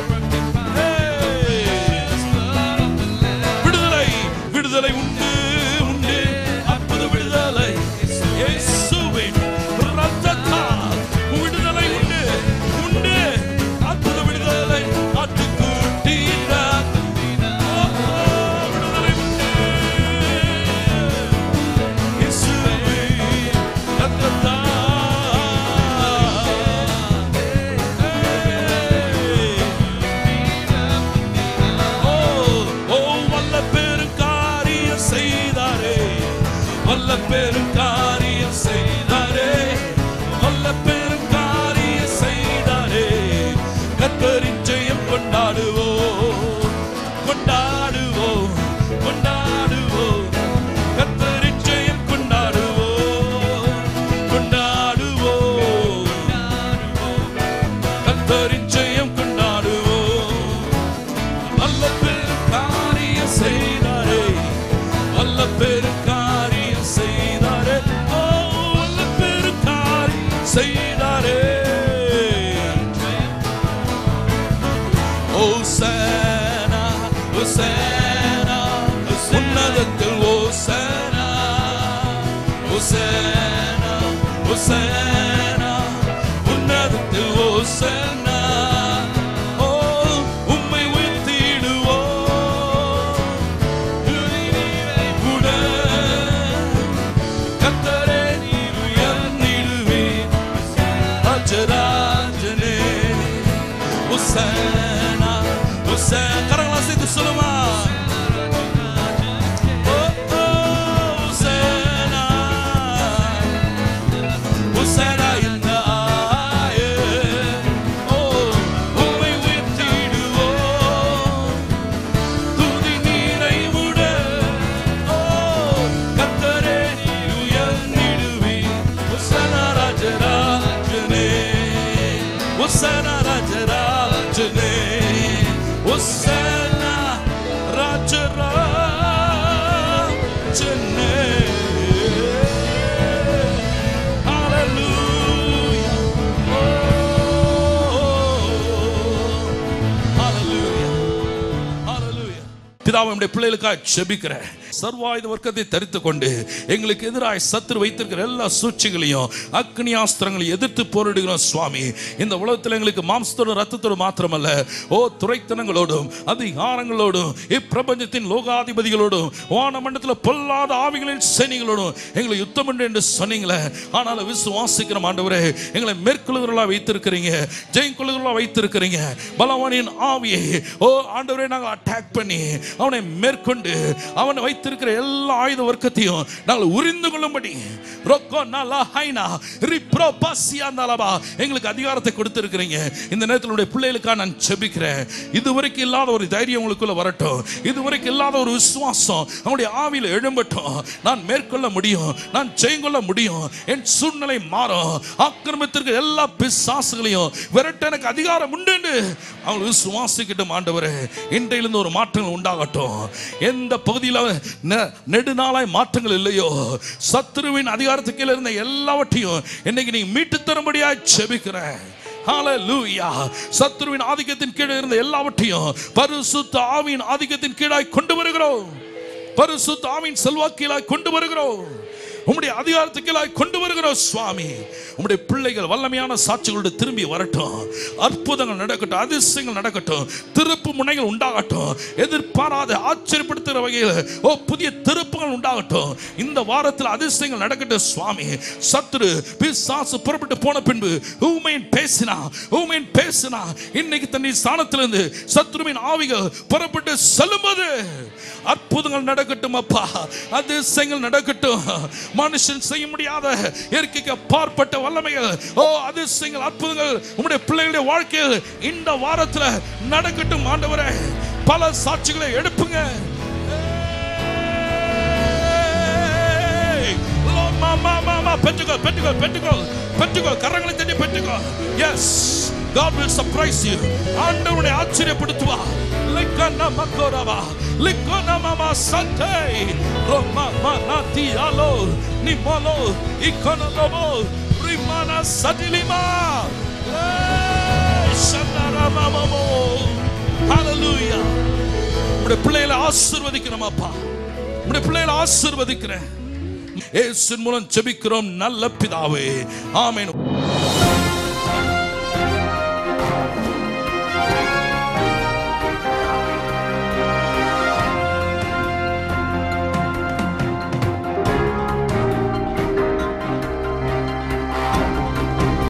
[SPEAKER 1] Hey. விடுதலை விடுதலை உண்டு உண்டு அற்புத விடுதலை இயேசுவின் இரத்தத்தால் விடுதலை உண்டு உண்டு அற்புத விடுதலை ஆட்டுக்குட்டியினால். ஓ, ஓ, விடுதலை உண்டு. இயேசுவின் இரத்தத்தால். ஓ, ஓ, வல்ல பெருங்காரியம் செய்தாரே வல்ல பெருங்காரியம் செய்தாரே வல்ல பெருங்காரியம் செய்தாரே கத்தரின் ஜெயம் கொண்டாடுவோம் கொண்டாடுவோம் கொண்டாடுவோம் கத்தரின் ஜெயம் கொண்டாடுவோம் கொண்டாடுவோம் கத்தரின் ஜெயம் கொண்டாடுவோம் வல்ல பெருங்காரியம் செய்தாரே வல்ல பெருங்காரியம் செய்தாரே ஓ வல்ல பெருங்காரியம் செய்தாரே ஓசனா ஓசனா உன்னதத்தில் ஓசனா ஓசனா ஓசனா உன்னதத்தில் ஓசனா ஓ உம்மை உயர்த்திடுவோம் கூட கத்தரே நீர் உயர்ந்திடுவீர் அஜரா உசனா உசனா கரங்களா சேர்த்து சொல்லுமா ஓ, ஓ, உசனா. உசனா இந்த ஆயே. ஓ, உம்மை உயர்த்திடுவோம். துதி நிறைவுட. ஓ, கர்த்தரே நீர் உயர்ந்திடுவீர். உசனா ராஜராஜனே. உசனா ராஜராஜனே. உசனா ராஜராஜனே. Hallelujah. Oh, hallelujah. Hallelujah. பிதாவை நம்முடைய பிள்ளைகளுக்காக ஜெபிக்கிறேன் சர்வாயுத வர்க்கத்தை தரித்து கொண்டு எங்களுக்கு எதிராக சத்துரு வைத்திருக்கிற எல்லா சூழ்ச்சிகளையும் அக்னி ஆஸ்திரங்களையும் எதிர்த்து போரிடுகிறோம் சுவாமி இந்த உலகத்தில் எங்களுக்கு மாம்சத்தோடும் ரத்தத்தோடு மாத்திரமல்ல ஓ துறைத்தனங்களோடும் அதிகாரங்களோடும் இப்பிரபஞ்சத்தின் லோகாதிபதிகளோடும் வானமண்டலத்தில் பொல்லாத ஆவிகளின் சேனைகளோடும் எங்களை யுத்தம் பண்ணு என்று சொன்னீங்களே ஆனாலும் விசுவாசிக்கிற ஆண்டவரே எங்களை மேற்கொள்ளுகிறவர்களா வைத்திருக்கிறீங்க ஜெயம் கொள்ளுகிறவர்களா வைத்திருக்கிறீங்க பலவானின் ஆவியை ஓ ஆண்டவரே நாங்கள் அட்டாக் பண்ணி அவனை மேற்கொண்டு அவனை வைத்திருக்கிற எல்லா ஆயுத வர்க்கத்தையும் நாங்கள் உரிந்து கொள்ளும்படி ரொக்கோ நலா ஹைனா ரிப்ரோ பாசியா நலபா எங்களுக்கு அதிகாரத்தை கொடுத்திருக்கிறீங்க இந்த நேரத்தில் உடைய பிள்ளைகளுக்காக நான் ஜெபிக்கிறேன் இதுவரைக்கும் இல்லாத ஒரு தைரியம் உங்களுக்குள்ள வரட்டும் இதுவரைக்கும் இல்லாத ஒரு விசுவாசம் அவனுடைய ஆவியில் எழும்பட்டும் நான் மேற்கொள்ள முடியும் நான் ஜெயங்கொள்ள முடியும் என் சூழ்நிலை மாறும் ஆக்கிரமித்திருக்கிற எல்லா பிசாசுகளையும் விரட்ட எனக்கு அதிகாரம் உண்டு என்று அவங்க விசுவாசிக்கிட்டும் ஆண்டவரே இன்றையிலிருந்து ஒரு மாற்றங்கள் உண்டாகட்டும் எந்த பகுதியில் நெ- நெடுநாளாய் மாற்றங்கள் இல்லையோ சத்துருவின் அதிகாரத்துக்கு கீழே இருந்த எல்லாவற்றையும் இன்னைக்கு நீ மீட்டு தரும்படியாய் செபிக்கிறேன் ஹalleluya சத்துருவின் ஆதிக்கத்தின் கீழே இருந்த எல்லாவற்றையும் பரிசுத்த ஆவியின் ஆதிக்கத்தின் கீழாய் கொண்டு வருகிறோம் பரிசுத்த ஆவியின் செல்வாக்கீழாய் கொண்டு வருகிறோம் உம்முடைய அதிகாரத்துக்கீழாய் கொண்டு வருகிறோம் சுவாமி உம்முடைய பிள்ளைகள் வல்லமையான சாட்சிகளோடு திரும்பி வரட்டும் அற்புதங்கள் நடக்கட்டும் அதிசயங்கள் நடக்கட்டும் திருப்பு முனைகள் உண்டாகட்டும் எதிர்பாராத ஆச்சரியப்படுத்துகிற வகையில் ஓ புதிய திருப்புகள் உண்டாகட்டும் இந்த வாரத்தில் அதிசயங்கள் நடக்கட்டும் சுவாமி சத்துரு பிசாசு புறப்பட்டு போன பின்பு ஊமையின் பேசினா ஊமையின் பேசினா இன்னைக்கு தன்னை ஸ்தானத்திலிருந்து சத்துருவின் ஆவிகள் புறப்பட்டு செல்லும்போது அற்புதங்கள் நடக்கட்டும் அப்பா அதிசயங்கள் நடக்கட்டும் மனுஷன் செய்ய முடியாத இயற்கைக்கு பார்ப்பட்ட வல்லமைகள் ஓ அதிசயங்கள் அற்புதங்கள் உம்முடைய பிள்ளைகளுடைய வாழ்க்கையில் இந்த வாரத்துல நடக்கட்டும் ஆண்டவரே பல சாட்சிகளை எடுப்புங்க ஏய்! Lord, மா, மா, மா, மா, பெற்றுக்கோ பெற்றுக்கோ பெற்றுக்கோ பெற்றுக்கோ கரங்களை தட்டி பெற்றுக்கோ yes God will surprise you ஆண்டவனை ஆச்சரியப்படுத்துவா லிக்கன மக்கோரவா லிக்கன மாமா சண்டே ரோமா மனாதி ஆலோ நிமோலோ இக்கனலோபோ ரிமானா சதிலிமா ஏய், சந்தரா மாமமோ ஹalleluya உடைய பிள்ளைகளை ஆசீர்வதிக்கிறோம் அப்பா உடைய பிள்ளைகளை ஆசீர்வதிக்கிறேன் இயேசுவின் மூலம் ஜெபிக்கிறோம் நல்ல பிதாவே ஆமென்